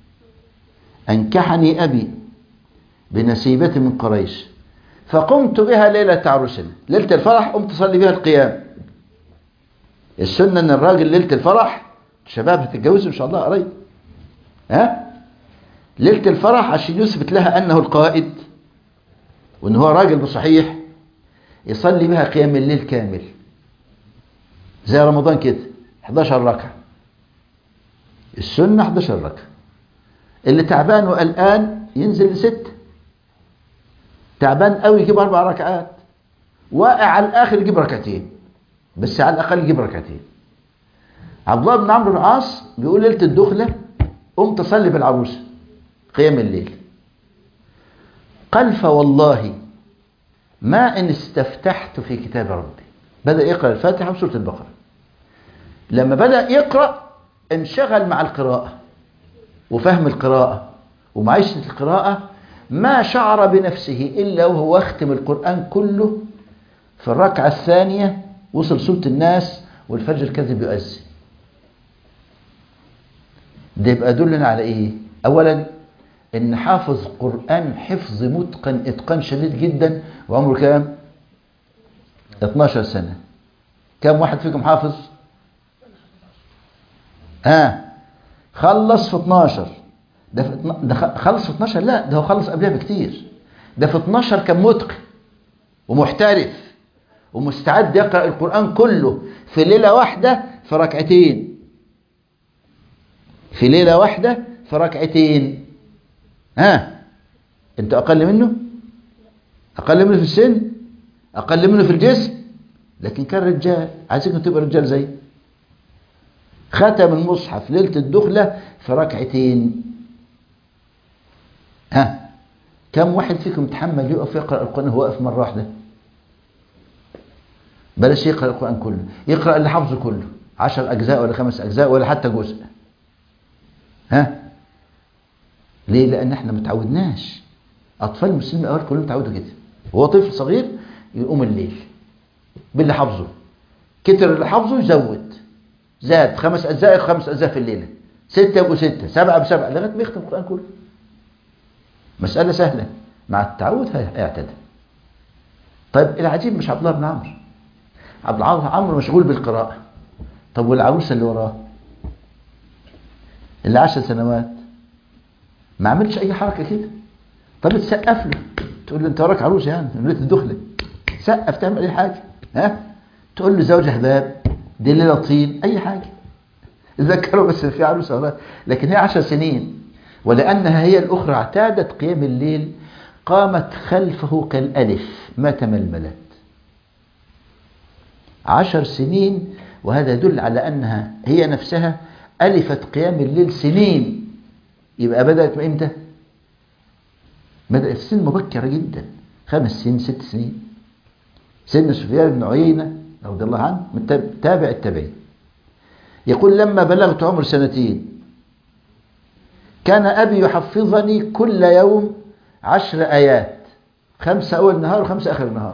أنكحني أبي بنسيبة من قريش فقمت بها ليلة عروسنا ليلة الفرح قمت أصلي بها القيام السنة ان الراجل ليلة الفرح شباب هتتجوزوا ان شاء الله قريب ها ليلة الفرح عشان يثبت لها انه القائد وان هو راجل بصحيح يصلي بها قيام الليل كامل زي رمضان كده 11 ركعة السنة 11 ركعة اللي تعبان وقلقان ينزل لستة تعبان قوي يجيب أربع ركعات واقع على الآخر يجيب ركعتين بس على الأقل يجيب ركعتين عبد الله بن عمرو بن العاص بيقول ليلة الدخلة قمت أصلي بالعروسة قيام الليل قال فوالله ما إن استفتحت في كتاب ربي بدأ يقرأ الفاتحة وسورة البقرة لما بدأ يقرأ انشغل مع القراءة وفهم القراءة ومعيشة القراءة ما شعر بنفسه إلا وهو يختم القرآن كله في الركعة الثانية وصل سورة الناس والفجر كذب يؤذن ده يبقى يدلنا على ايه اولا ان حافظ قرآن حفظ متقن اتقان شديد جدا وعمره كام 12 سنة كم واحد فيكم حافظ ها آه. خلص في 12 ده, في اتنا- ده خ- خلص في 12 لا ده هو خلص قبلها بكتير ده في 12 كان متقن ومحترف ومستعد يقرأ القرآن كله في ليلة واحدة في ركعتين في ليلة واحدة في ركعتين ها انت اقل منه اقل منه في السن اقل منه في الجسم لكن كان رجال عايزينكم تبقى رجال زي ختم المصحف ليلة الدخلة في ركعتين ها كم واحد فيكم تحمل يقف يقرأ القرآن وهو واقف مرة واحدة بلاش يقرأ القرآن كله يقرأ اللي حافظه كله عشر أجزاء ولا خمس أجزاء ولا حتى جزء ها ليه لأن احنا متعودناش أطفال المسلمين الأول كلهم اتعودوا كده هو طفل صغير يقوم الليل باللي حافظه كتر اللي حافظه يزود زاد خمس أجزاء خمس أجزاء في الليلة ستة يبقوا ستة سبعة بسبعة لغاية ما يختم القرآن كله مسألة سهلة مع التعود هيعتدى طيب العجيب مش عبد الله بن عمرو عبد الله عمرو مشغول بالقراءة طب والعروسة اللي وراه اللي عشر سنوات ما عملش أي حركة كده طب تسقف له تقول له أنت وراك عروسة يعني ليلة الدخلة سقف تعمل أي حاجة ها تقول له زوج أحباب دي ليلة طين أي حاجة ذكروا بس في عروسة وراه لكن هي عشر سنين ولأنها هي الأخرى اعتادت قيام الليل قامت خلفه كالألف ما تململت عشر سنين وهذا يدل على أنها هي نفسها ألفت قيام الليل سنين يبقى بدأت من إمتى؟ بدأت في سن مبكرة جدا خمس سنين ست سنين سن سفيان بن عيينة رضي الله عنه من تابع التابعين يقول لما بلغت عمر سنتين كان أبي يحفظني كل يوم عشر آيات خمسة أول نهار وخمسة آخر النهار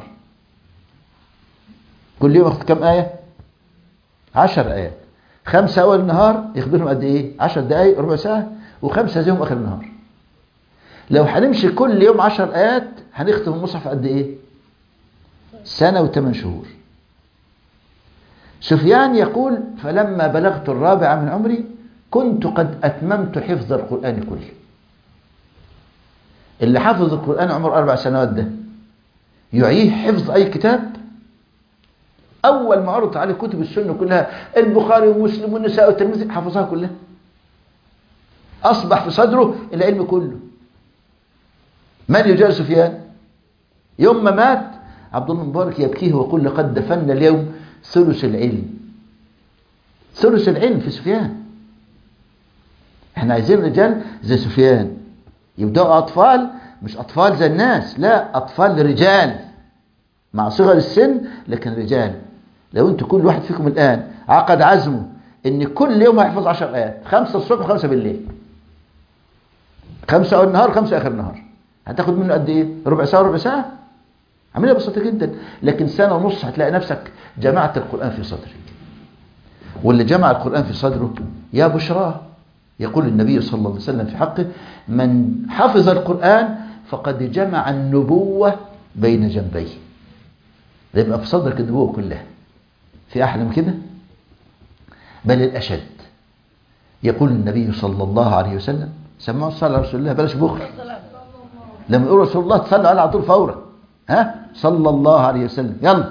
كل يوم أخذ كم آية عشر آيات خمسة أول النهار يخبرهم قد إيه عشر دقايق ربع ساعة وخمسة زيهم آخر النهار لو هنمشي كل يوم عشر آيات هنختم المصحف قد إيه سنة وثمان شهور سفيان يقول فلما بلغت الرابعة من عمري كنت قد أتممت حفظ القرآن كله اللي حفظ القرآن عمر أربع سنوات ده يعيه حفظ أي كتاب أول ما عرضت عليه كتب السنة كلها البخاري ومسلم والنساء والترمذي حفظها كلها أصبح في صدره العلم كله من يجال سفيان يوم ما مات عبد الله مبارك يبكيه ويقول لقد دفنا اليوم ثلث العلم ثلث العلم في سفيان احنا عايزين رجال زي سفيان يبدأوا أطفال مش أطفال زي الناس لا أطفال رجال مع صغر السن لكن رجال لو انتوا كل واحد فيكم الآن عقد عزمه ان كل يوم هيحفظ عشر آيات خمسة الصبح وخمسة بالليل خمسة أول النهار وخمسة آخر النهار هتاخد منه قد إيه ربع ساعة ربع ساعة عملية بسيطة جدا لكن سنة ونص هتلاقي نفسك جمعت القرآن في صدرك واللي جمع القرآن في صدره يا بشراه يقول النبي صلى الله عليه وسلم في حقه من حفظ القرآن فقد جمع النبوة بين جنبيه ده يبقى في صدرك النبوة كلها في أحلى من كده بل الأشد يقول النبي صلى الله عليه وسلم سمعوا الصلاة على رسول الله بلاش بخل لما يقول رسول الله تصلوا على طول فورا ها صلى الله عليه وسلم يلا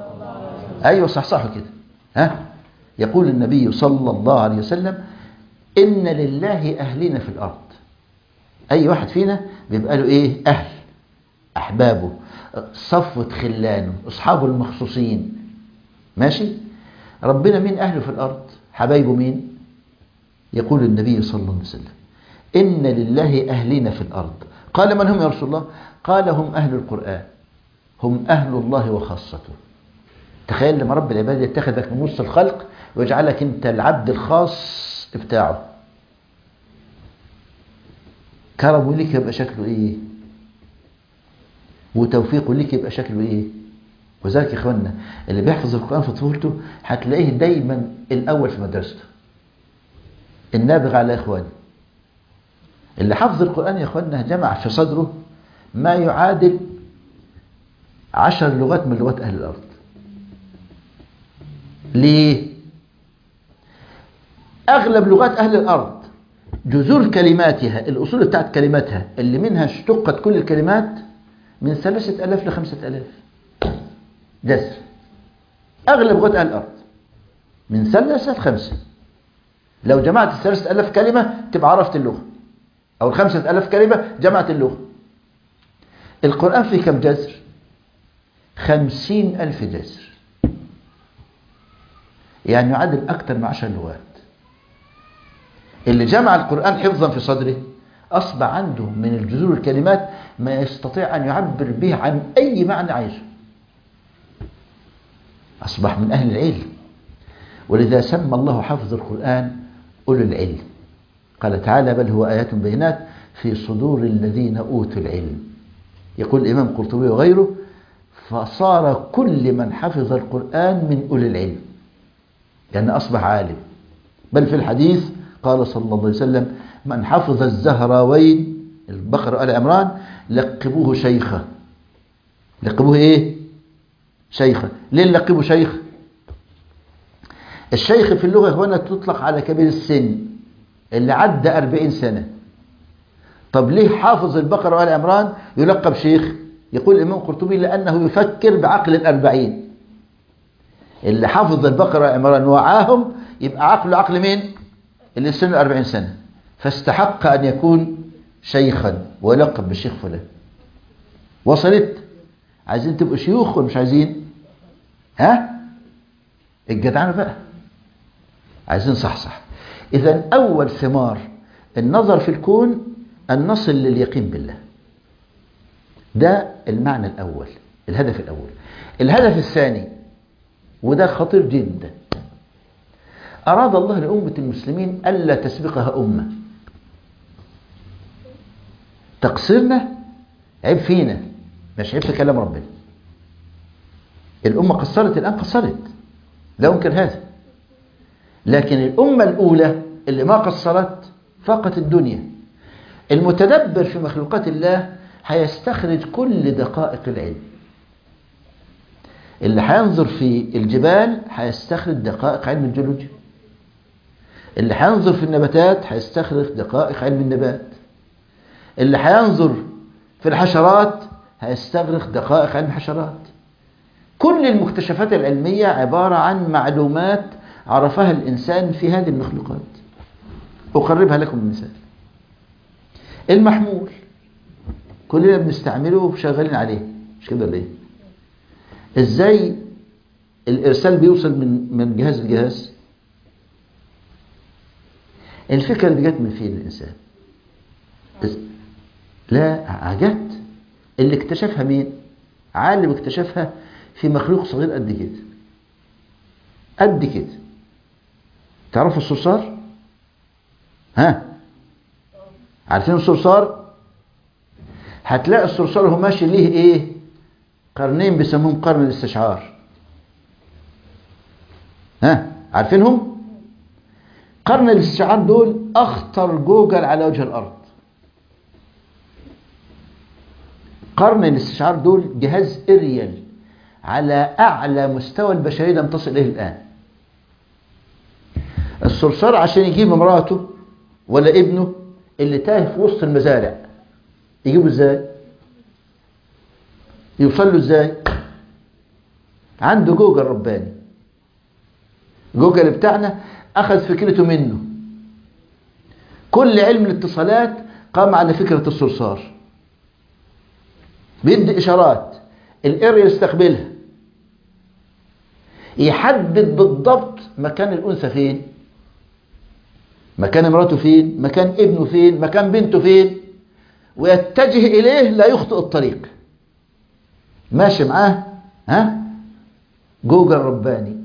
ايوه صح صح كده ها يقول النبي صلى الله عليه وسلم إن لله أهلين في الأرض أي واحد فينا بيبقى له إيه أهل أحبابه صفوة خلانه أصحابه المخصوصين ماشي ربنا مين أهله في الأرض حبايبه مين يقول النبي صلى الله عليه وسلم إن لله أهلين في الأرض قال من هم يا رسول الله قال هم أهل القرآن هم أهل الله وخاصته تخيل لما رب العباد يتخذك من وسط الخلق ويجعلك أنت العبد الخاص بتاعه كرمه ليك يبقى شكله إيه وتوفيقه ليك يبقى شكله إيه وذلك يا إخواننا اللي بيحفظ القرآن في طفولته هتلاقيه دايما الأول في مدرسته النابغ على إخوانه اللي حفظ القرآن يا إخواننا جمع في صدره ما يعادل عشر لغات من لغات أهل الأرض ليه؟ أغلب لغات أهل الأرض جذور كلماتها الأصول بتاعت كلماتها اللي منها اشتقت كل الكلمات من ثلاثة ألاف لخمسة ألاف جسر أغلب لغات أهل الأرض من ثلاثة لخمسة لو جمعت الثلاثة ألاف كلمة تبقى عرفت اللغة أو الخمسة ألاف كلمة جمعت اللغة القرآن فيه كم جذر خمسين ألف جذر يعني يعادل أكثر من عشر لغات اللي جمع القرآن حفظا في صدره أصبح عنده من الجذور الكلمات ما يستطيع أن يعبر به عن أي معنى عايزه أصبح من أهل العلم ولذا سمى الله حفظ القرآن أولو العلم قال تعالى بل هو آيات بينات في صدور الذين أوتوا العلم يقول الإمام قرطبي وغيره فصار كل من حفظ القرآن من أولي العلم لأن يعني أصبح عالم بل في الحديث قال صلى الله عليه وسلم من حفظ الزهراوين البقرة آل عمران لقبوه شيخا لقبوه إيه شيخا ليه لقبوه شيخ الشيخ في اللغة هنا تطلق على كبير السن اللي عدى أربعين سنة طب ليه حافظ البقرة وآل عمران يلقب شيخ يقول الإمام قرطبي لأنه يفكر بعقل الأربعين اللي حافظ البقرة وآل عمران وعاهم يبقى عقله عقل مين اللي سنه أربعين سنة فاستحق أن يكون شيخا ويلقب بالشيخ فلان وصلت عايزين تبقوا شيوخ ولا مش عايزين ها الجدعنة بقى عايزين صح صح إذا أول ثمار النظر في الكون أن نصل لليقين بالله ده المعنى الأول الهدف الأول الهدف الثاني وده خطير جدا أراد الله لأمة المسلمين ألا تسبقها أمة تقصيرنا عيب فينا مش عيب في كلام ربنا الأمة قصرت الآن قصرت لا أنكر هذا لكن الأمة الأولى اللي ما قصرت فاقت الدنيا المتدبر في مخلوقات الله هيستخرج كل دقائق العلم اللي هينظر في الجبال هيستخرج دقائق علم الجيولوجيا اللي هينظر في النباتات هيستخرج دقائق علم النبات اللي هينظر في الحشرات هيستغرق دقائق علم الحشرات كل المكتشفات العلمية عبارة عن معلومات عرفها الإنسان في هذه المخلوقات أقربها لكم بمثال المحمول كلنا بنستعمله وشغالين عليه مش كده ليه ازاي الارسال بيوصل من من جهاز لجهاز الفكره دي جت من فين الانسان لا جت اللي اكتشفها مين عالم اكتشفها في مخلوق صغير قد كده قد كده تعرفوا الصرصار ها عارفين الصرصار هتلاقي الصرصار هو ماشي ليه ايه قرنين بيسموهم قرن الاستشعار ها عارفينهم قرن الاستشعار دول اخطر جوجل على وجه الارض قرن الاستشعار دول جهاز اريال على اعلى مستوى البشريه لم تصل اليه الان الصرصار عشان يجيب مراته ولا ابنه اللي تاه في وسط المزارع يجيبه ازاي يوصل له ازاي عنده جوجل رباني جوجل بتاعنا اخذ فكرته منه كل علم الاتصالات قام على فكرة الصرصار بيدي إشارات الإير يستقبلها يحدد بالضبط مكان الأنثى فين مكان امراته فين مكان ابنه فين مكان بنته فين ويتجه إليه لا يخطئ الطريق ماشي معاه ها جوجل رباني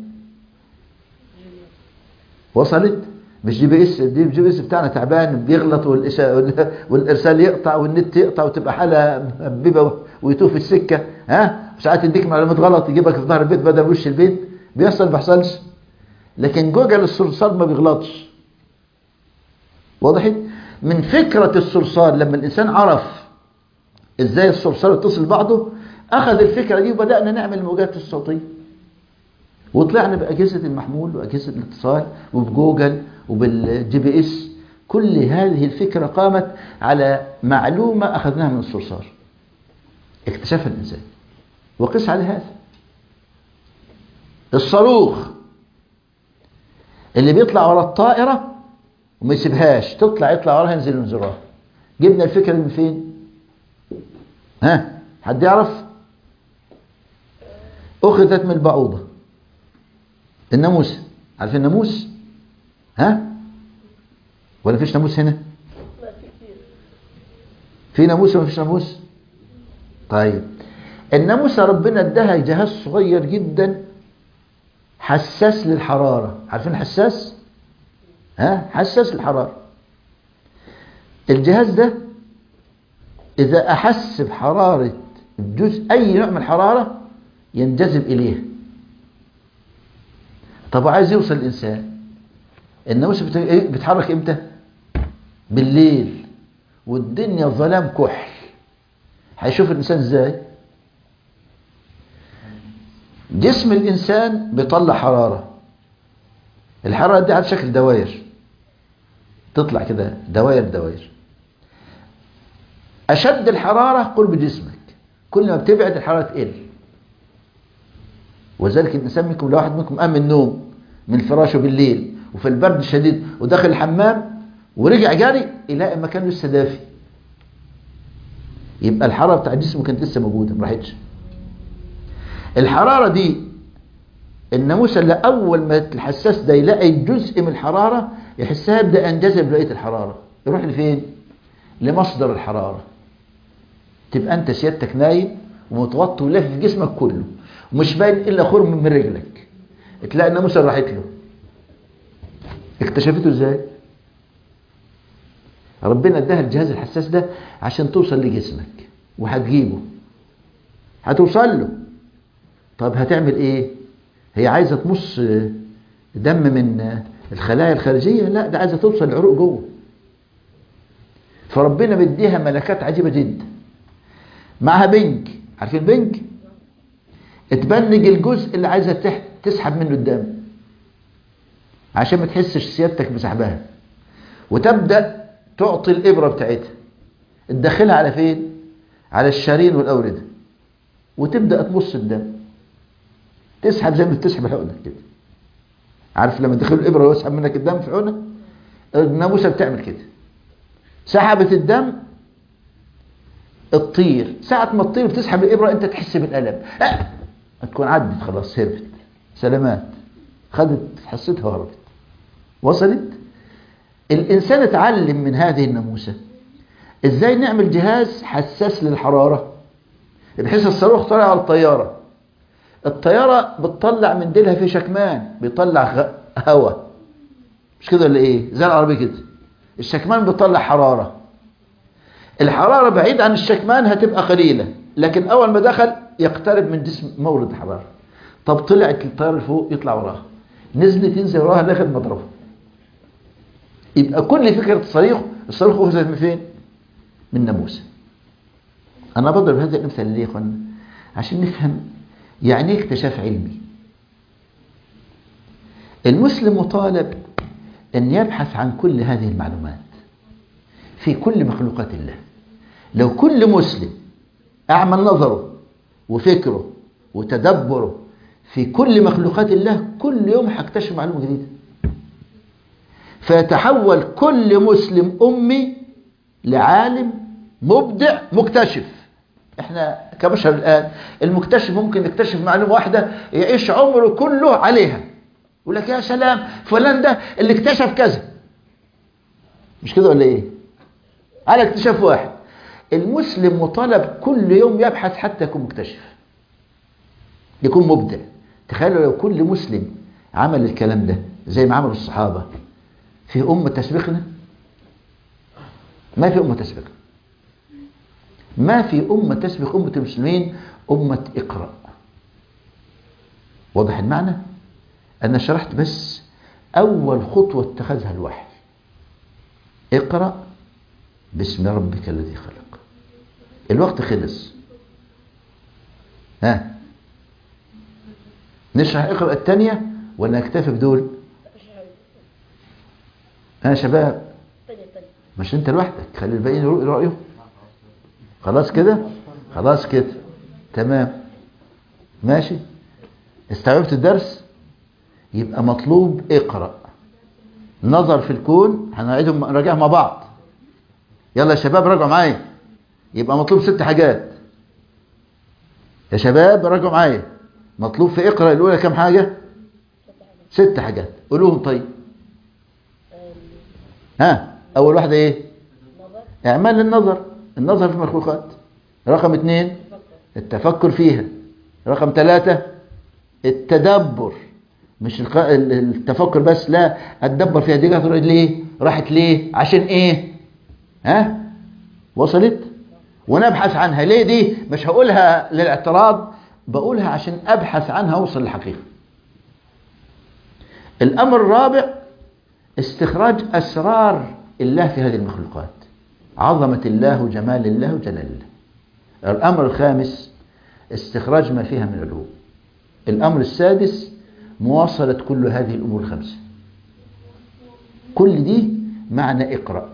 وصلت مش جي بي اس دي جي بي اس بتاعنا تعبان بيغلط والإشا... والارسال يقطع والنت يقطع وتبقى حاله مهببه ويتوه في السكه ها ساعات يديك معلومات غلط يجيبك في ظهر البيت بدل وش البيت بيحصل ما بيحصلش لكن جوجل الصرصار ما بيغلطش وضحت من فكره الصرصار لما الانسان عرف ازاي الصرصار يتصل بعضه اخذ الفكره دي وبدانا نعمل الموجات الصوتيه وطلعنا باجهزه المحمول واجهزه الاتصال وبجوجل وبالجي بي اس كل هذه الفكره قامت على معلومه اخذناها من الصرصار اكتشفها الانسان وقس على هذا الصاروخ اللي بيطلع ورا الطائره وما يسيبهاش تطلع يطلع وراها ينزل ينزلها جبنا الفكره دي من فين ها حد يعرف اخذت من البعوضه الناموس عارفين الناموس ها ولا فيش ناموس هنا في ناموس ولا فيش ناموس طيب الناموسة ربنا اداها جهاز صغير جدا حساس للحرارة عارفين حساس ها حساس للحرارة الجهاز ده إذا أحس بحرارة بجزء أي نوع من الحرارة ينجذب إليه طب عايز يوصل الإنسان الناموس بتحرك إمتى بالليل والدنيا ظلام كحل هيشوف الإنسان إزاي جسم الإنسان بيطلع حرارة الحرارة دي على شكل دوائر تطلع كده دوائر دوائر أشد الحرارة قرب جسمك كل ما بتبعد الحرارة تقل وذلك الإنسان منكم لو واحد منكم قام من النوم من فراشه بالليل وفي البرد الشديد ودخل الحمام ورجع جري يلاقي مكان لسه دافي يبقى الحرارة بتاع جسمه كانت لسه موجودة ما راحتش الحرارة دي الناموسة اللي أول ما الحساس ده يلاقي جزء من الحرارة يحسها يبدأ ينجذب لقية الحرارة يروح لفين؟ لمصدر الحرارة تبقى أنت سيادتك نايم ومتوطي ولف جسمك كله ومش باين إلا خرم من رجلك تلاقي الناموسة راحت له اكتشفته ازاي؟ ربنا اداها الجهاز الحساس ده عشان توصل لجسمك وهتجيبه هتوصل له طب هتعمل ايه هي عايزه تمص دم من الخلايا الخارجيه لا ده عايزه توصل العروق جوه فربنا مديها ملكات عجيبه جدا معها بنج عارفين بنج تبنج الجزء اللي عايزه تحت تسحب منه الدم عشان ما تحسش سيادتك بسحبها وتبدا تعطي الابره بتاعتها تدخلها على فين على الشرايين والاورده وتبدا تمص الدم تسحب زي ما بتسحب حقنك كده عارف لما تدخل الابره ويسحب منك الدم في حقنه الناموسه بتعمل كده سحبت الدم تطير ساعة ما تطير بتسحب الإبرة أنت تحس بالألم أه. تكون عدت خلاص هربت سلامات خدت حسيتها وهربت وصلت الإنسان اتعلم من هذه الناموسة إزاي نعمل جهاز حساس للحرارة بحيث الصاروخ طالع على الطيارة الطيارة بتطلع من ديلها في شكمان بيطلع هواء مش كده ولا ايه زي العربية كده الشكمان بيطلع حرارة الحرارة بعيد عن الشكمان هتبقى قليلة لكن أول ما دخل يقترب من جسم مورد الحرارة طب طلعت الطيارة اللي فوق يطلع وراها نزلت ينزل وراها داخل مضربه يبقى كل فكرة الصاروخ الصاروخ أخذت من فين؟ من ناموسة أنا بضرب هذا الأمثال ليه يا أخوانا؟ عشان نفهم يعني ايه اكتشاف علمي المسلم مطالب أن يبحث عن كل هذه المعلومات في كل مخلوقات الله لو كل مسلم أعمل نظره وفكره وتدبره في كل مخلوقات الله كل يوم هكتشف معلومة جديدة فيتحول كل مسلم أمي لعالم مبدع مكتشف احنا كبشر الآن المكتشف ممكن يكتشف معلومة واحدة يعيش عمره كله عليها يقول لك يا سلام فلان ده اللي اكتشف كذا مش كده ولا ايه على اكتشاف واحد المسلم مطالب كل يوم يبحث حتى يكون مكتشف يكون مبدع تخيلوا لو كل مسلم عمل الكلام ده زي ما عملوا الصحابة في أمة تسبقنا ما في أمة تسبقنا ما في أمة تسبق أمة المسلمين أمة اقرأ واضح المعنى أنا شرحت بس أول خطوة اتخذها الوحي اقرأ باسم ربك الذي خلق الوقت خلص ها نشرح اقرأ الثانية ولا نكتفي بدول ها شباب مش انت لوحدك خلي الباقيين يقولوا رأيهم خلاص كده خلاص كده تمام ماشي استوعبت الدرس يبقى مطلوب اقرأ نظر في الكون هنعيدهم نراجعها مع بعض يلا يا شباب راجعوا معايا يبقى مطلوب ست حاجات يا شباب راجعوا معايا مطلوب في اقرأ الأولى كم حاجة ست حاجات قولوهم طيب ها أول واحدة إيه إعمال النظر النظر في المخلوقات رقم اثنين التفكر فيها رقم ثلاثة التدبر مش الق- ال- التفكر بس لا اتدبر فيها دي جت ليه راحت ليه عشان ايه ها وصلت ونبحث عنها ليه دي مش هقولها للاعتراض بقولها عشان ابحث عنها اوصل للحقيقه الامر الرابع استخراج اسرار الله في هذه المخلوقات عظمه الله وجمال الله وجلال الله الامر الخامس استخراج ما فيها من علوم الامر السادس مواصله كل هذه الامور الخمسه كل دي معنى اقرا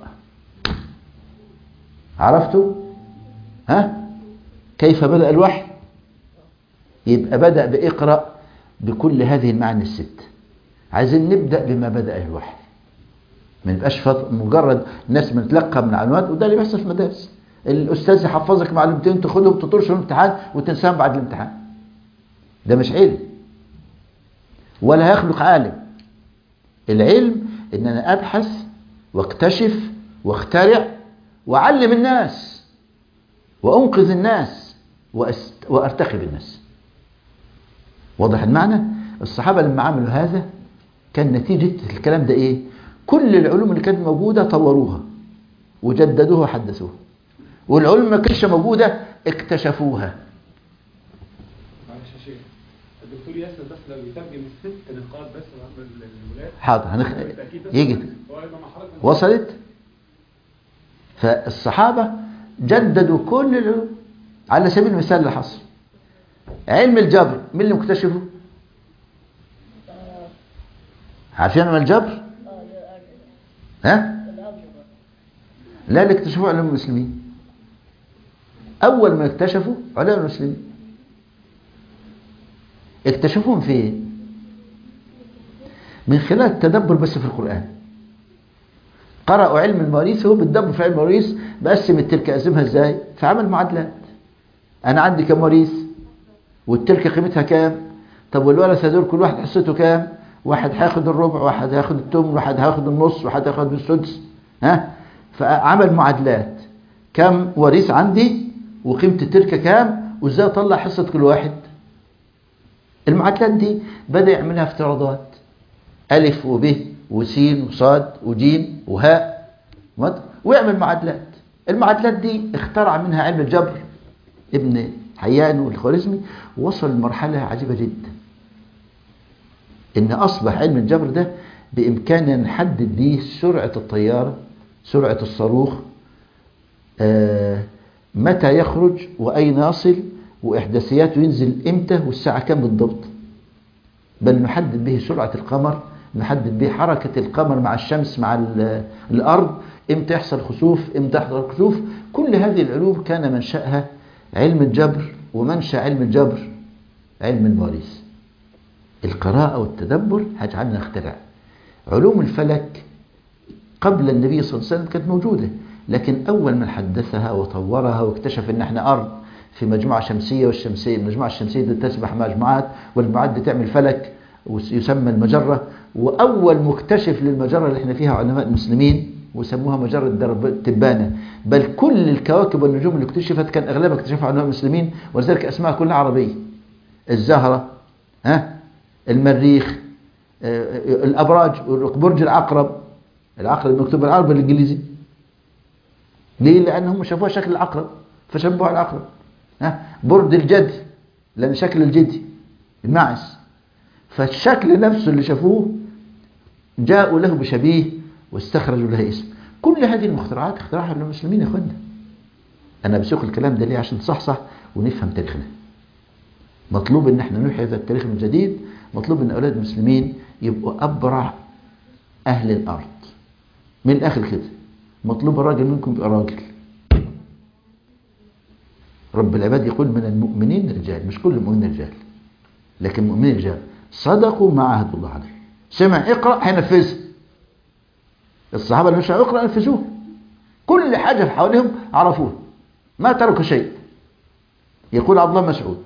عرفتوا ها كيف بدا الوحي يبقى بدا باقرا بكل هذه المعاني الست عايزين نبدا بما بدا الوحي ما نبقاش فط- مجرد ناس بنتلقى من معلومات وده اللي بيحصل في المدارس الاستاذ يحفظك معلومتين تاخدهم تطرش الامتحان وتنساهم بعد الامتحان ده مش علم ولا يخلق عالم العلم ان انا ابحث واكتشف واخترع واعلم الناس وانقذ الناس وأست... وارتقي بالناس واضح المعنى الصحابه لما عملوا هذا كان نتيجه الكلام ده ايه كل العلوم اللي كانت موجوده طوروها وجددوها وحدثوها والعلوم ما كانتش موجوده اكتشفوها معلش يا شيخ الدكتور ياسر بس لو يترجم الست نقاط بس وعمل الولاد حاضر هنخ... بالتأكيد بس يجي هو يبقى مع حضرتك وصلت فالصحابة جددوا كل العلوم على سبيل المثال اللي حصل علم الجبر مين اللي مكتشفه عارفين علم الجبر ها لا اللي اكتشفوه علماء المسلمين اول ما اكتشفوا علماء المسلمين اكتشفوهم فين من خلال التدبر بس في القرآن قرأوا علم المواريث هو بتدبر في علم المواريث بقسم التركة أقسمها ازاي فعمل معادلات أنا عندي كم وريث والتركة قيمتها كام طب والورثة دول كل واحد حصته كام واحد هياخد الربع واحد هياخد التمن واحد هياخد النص واحد هياخد السدس ها فعمل معادلات كم وريث عندي وقيمة التركة كام وازاي اطلع حصة كل واحد المعادلات دي بدأ يعملها افتراضات ألف وب وسين وصاد وجيم وهاء مد- ويعمل معادلات المعادلات دي اخترع منها علم الجبر ابن حيان والخوارزمي وصل لمرحلة عجيبة جدا ان اصبح علم الجبر ده بامكاننا نحدد بيه سرعة الطيارة سرعة الصاروخ آه متى يخرج واين يصل واحداثياته ينزل امتى والساعة كام بالضبط بل نحدد به سرعة القمر نحدد به حركة القمر مع الشمس مع ال- الأرض امتى يحصل خسوف امتى يحصل خسوف كل هذه العلوم كان منشأها علم الجبر ومنشأ علم الجبر علم المواريث القراءة والتدبر هجعلنا نخترع علوم الفلك قبل النبي صلى الله عليه وسلم كانت موجودة لكن أول من حدثها وطورها واكتشف أن احنا أرض في مجموعة شمسية والشمسية المجموعة الشمسية دي تسبح مجموعات والمجموعات دي تعمل فلك ويسمى المجرة وأول مكتشف للمجرة اللي احنا فيها علماء المسلمين وسموها مجرة درب تبانة بل كل الكواكب والنجوم اللي اكتشفت كان أغلبها اكتشفها علماء المسلمين ولذلك أسماء كلها عربية الزهرة ها المريخ آه، الأبراج برج العقرب العقرب مكتوب بالعربي بالإنجليزي ليه؟ لأنهم شافوها شكل العقرب فشبهوا على العقرب ها برد الجدي لأن شكل الجدي المعز فالشكل نفسه اللي شافوه جاءوا له بشبيه واستخرجوا له اسم كل هذه المخترعات اخترعها المسلمين يا اخوانا انا بسوق الكلام ده ليه عشان نصحصح ونفهم تاريخنا مطلوب ان احنا نحيي هذا التاريخ من جديد مطلوب ان اولاد المسلمين يبقوا ابرع اهل الارض من الاخر كده مطلوب الراجل منكم يبقى راجل رب العباد يقول من المؤمنين رجال مش كل المؤمنين رجال لكن المؤمنين رجال صدقوا ما عهد الله عليه سمع اقرا هينفذها الصحابه اللي مش اقرا نفذوه كل حاجه في حواليهم عرفوها ما تركوا شيء يقول عبد الله مسعود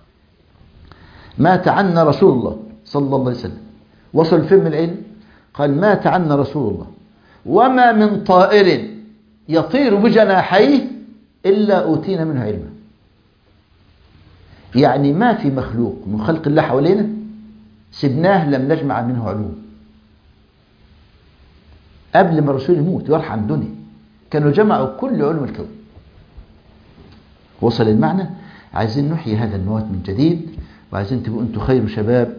مات عنا رسول الله صلى الله عليه وسلم وصل فين من العلم قال مات عنا رسول الله وما من طائر يطير بجناحيه إلا أوتينا منه علما يعني ما في مخلوق من خلق الله حوالينا سبناه لم نجمع منه علوم قبل ما الرسول يموت ويرحم الدنيا كانوا جمعوا كل علوم الكون وصل المعنى عايزين نحيي هذا الموت من جديد وعايزين تبقوا انتوا خير شباب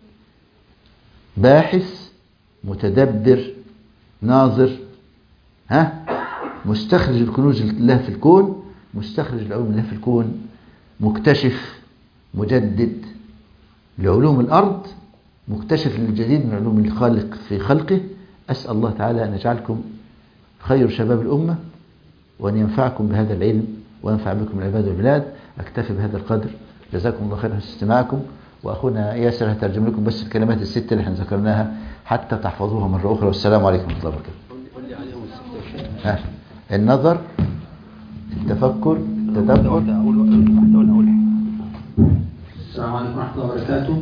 باحث متدبر ناظر ها مستخرج الكنوز الله في الكون مستخرج العلوم الله في الكون مكتشف مجدد لعلوم الأرض مكتشف للجديد من علوم الخالق في خلقه أسأل الله تعالى أن يجعلكم خير شباب الأمة وأن ينفعكم بهذا العلم وينفع بكم العباد والبلاد أكتفي بهذا القدر جزاكم الله خيرا في استماعكم وأخونا ياسر هترجم لكم بس الكلمات الست اللي احنا ذكرناها حتى تحفظوها مرة أخرى والسلام عليكم ورحمة الله وبركاته قول لي عليهم الستة ها النظر التفكر التدبر أول أول أول السلام عليكم ورحمة الله وبركاته.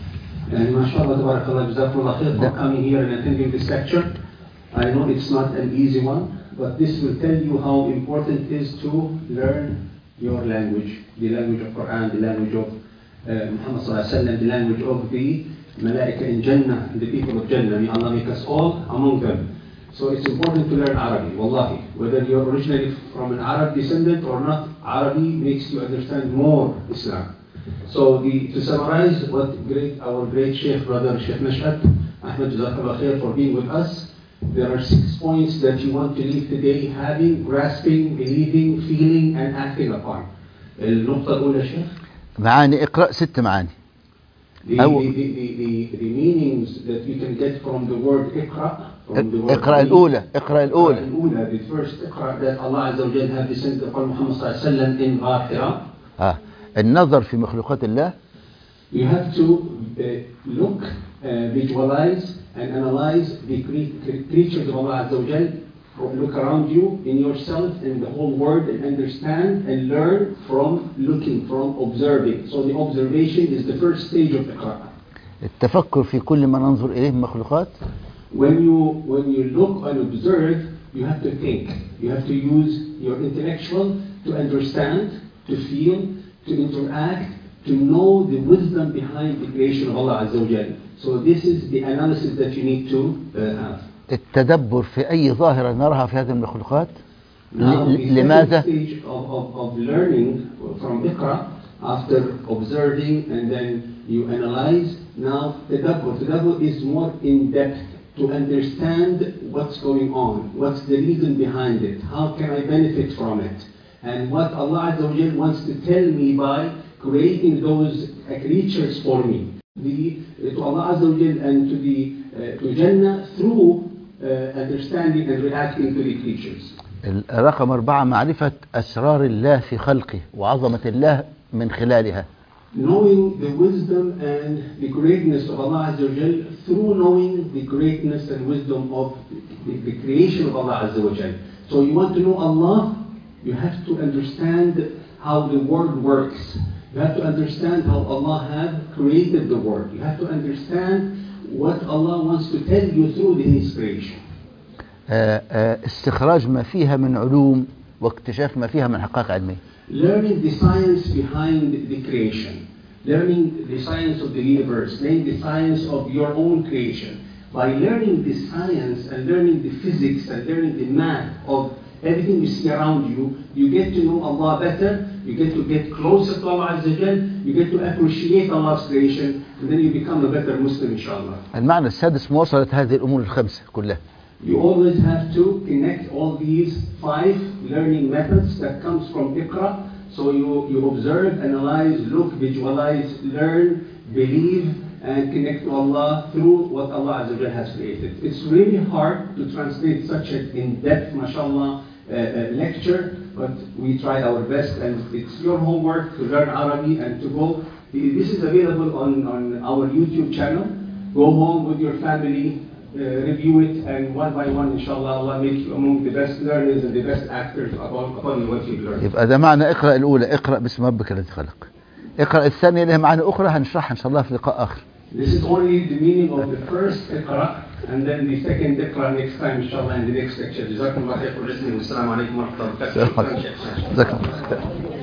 And ما شاء الله تبارك الله جزاكم الله خير for coming here and attending this lecture. I know it's not an easy one, but this will tell you how important it is to learn your language, the language of Quran, the language of uh, Muhammad sallallahu alaihi wasallam, the language of the Malaika in Jannah, and the people of Jannah. May Allah make us all among them. So it's important to learn Arabic, wallahi. Whether you're originally from an Arab descendant or not, Arabic makes you understand more Islam. So the, to summarize what great, our great Sheikh brother Sheikh Nashad, Ahmed Jazakallah Khair for being with us, there are six points that you want to leave today having, grasping, believing, feeling and acting upon. النقطة الأولى شيخ معاني اقرأ ست معاني the, أو- the, the, the, the, the meanings that we can get from the word اقرأ from the word اقرأ read. الأولى اقرأ الأولى الأولى the first اقرأ that Allah Azza wa Jal have descended upon Muhammad صلى الله عليه وسلم in غار حراء آه. النظر في مخلوقات الله You have to uh, look, uh, visualize, and analyze the cre- cre- creatures of Allah Azza wa Jal. Look around you, in yourself, and the whole world, and understand and learn from looking, from observing. So the observation is the first stage of the Quran. التفكر في كل ما ننظر إليه من مخلوقات When you when you look and observe, you have to think. You have to use your intellectual to understand, to feel, to interact, to know the wisdom behind the creation of Allah Azza wa Jal. So this is the analysis that you need to uh, have. التدبر في أي ظاهرة نراها في هذه المخلوقات Now, ل- the second لماذا stage of, of, of learning from Iqra, after observing and then you analyze, now tadabbur. Tadabbur is more in depth to understand what's going on, what's the reason behind it, how can I benefit from it, and what Allah Azza wa Jal wants to tell me by creating those uh, creatures for me. The, to Allah Azza wa Jal and to the uh, to Jannah through uh, understanding and reacting to the creatures. رقم أربعة معرفة أسرار الله في خلقه وعظمة الله من خلالها knowing the wisdom and the greatness of Allah Azza wa Jal through knowing the greatness and wisdom of the, the creation of Allah Azza wa Jal. So you want to know Allah, you have to understand how the world works. You have to understand how Allah has created the world. You have to understand what Allah wants to tell you through His creation. آه، آه، استخراج ما فيها من علوم واكتشاف ما فيها من حقائق علمية Learning the science behind the creation, learning the science of the universe, learning the science of your own creation. By learning the science and learning the physics and learning the math of everything you see around you, you get to know Allah better, you get to get closer to Allah Azza wa Jal, you get to appreciate Allah's creation, and then you become a better Muslim, inshallah. المعنى السادس مواصلة هذه الأمور الخمسة كلها You always have to connect all these five learning methods that comes from Iqra. So you, you observe, analyze, look, visualize, learn, believe, and connect to Allah through what Allah Azza wa Jal has created. It's really hard to translate such an in-depth, mashallah, uh, uh, lecture, but we try our best, and it's your homework to learn Arabic and to go. This is available on, on our YouTube channel. Go home with your family, uh, review it, and one by one, inshallah, Allah make you among the best learners and the best actors upon, upon what you've learned. يبقى ده معنى اقرأ الأولى اقرأ باسم ربك الذي خلق اقرأ الثانية لها معاني أخرى هنشرحها إن شاء الله في لقاء آخر This is only the meaning of the first Iqra, and then the second Iqra next time, inshallah, in the next lecture. جزاكم الله خير for listening. Wassalamu alaikum wa rahmatullahi wa barakatuh. جزاكم الله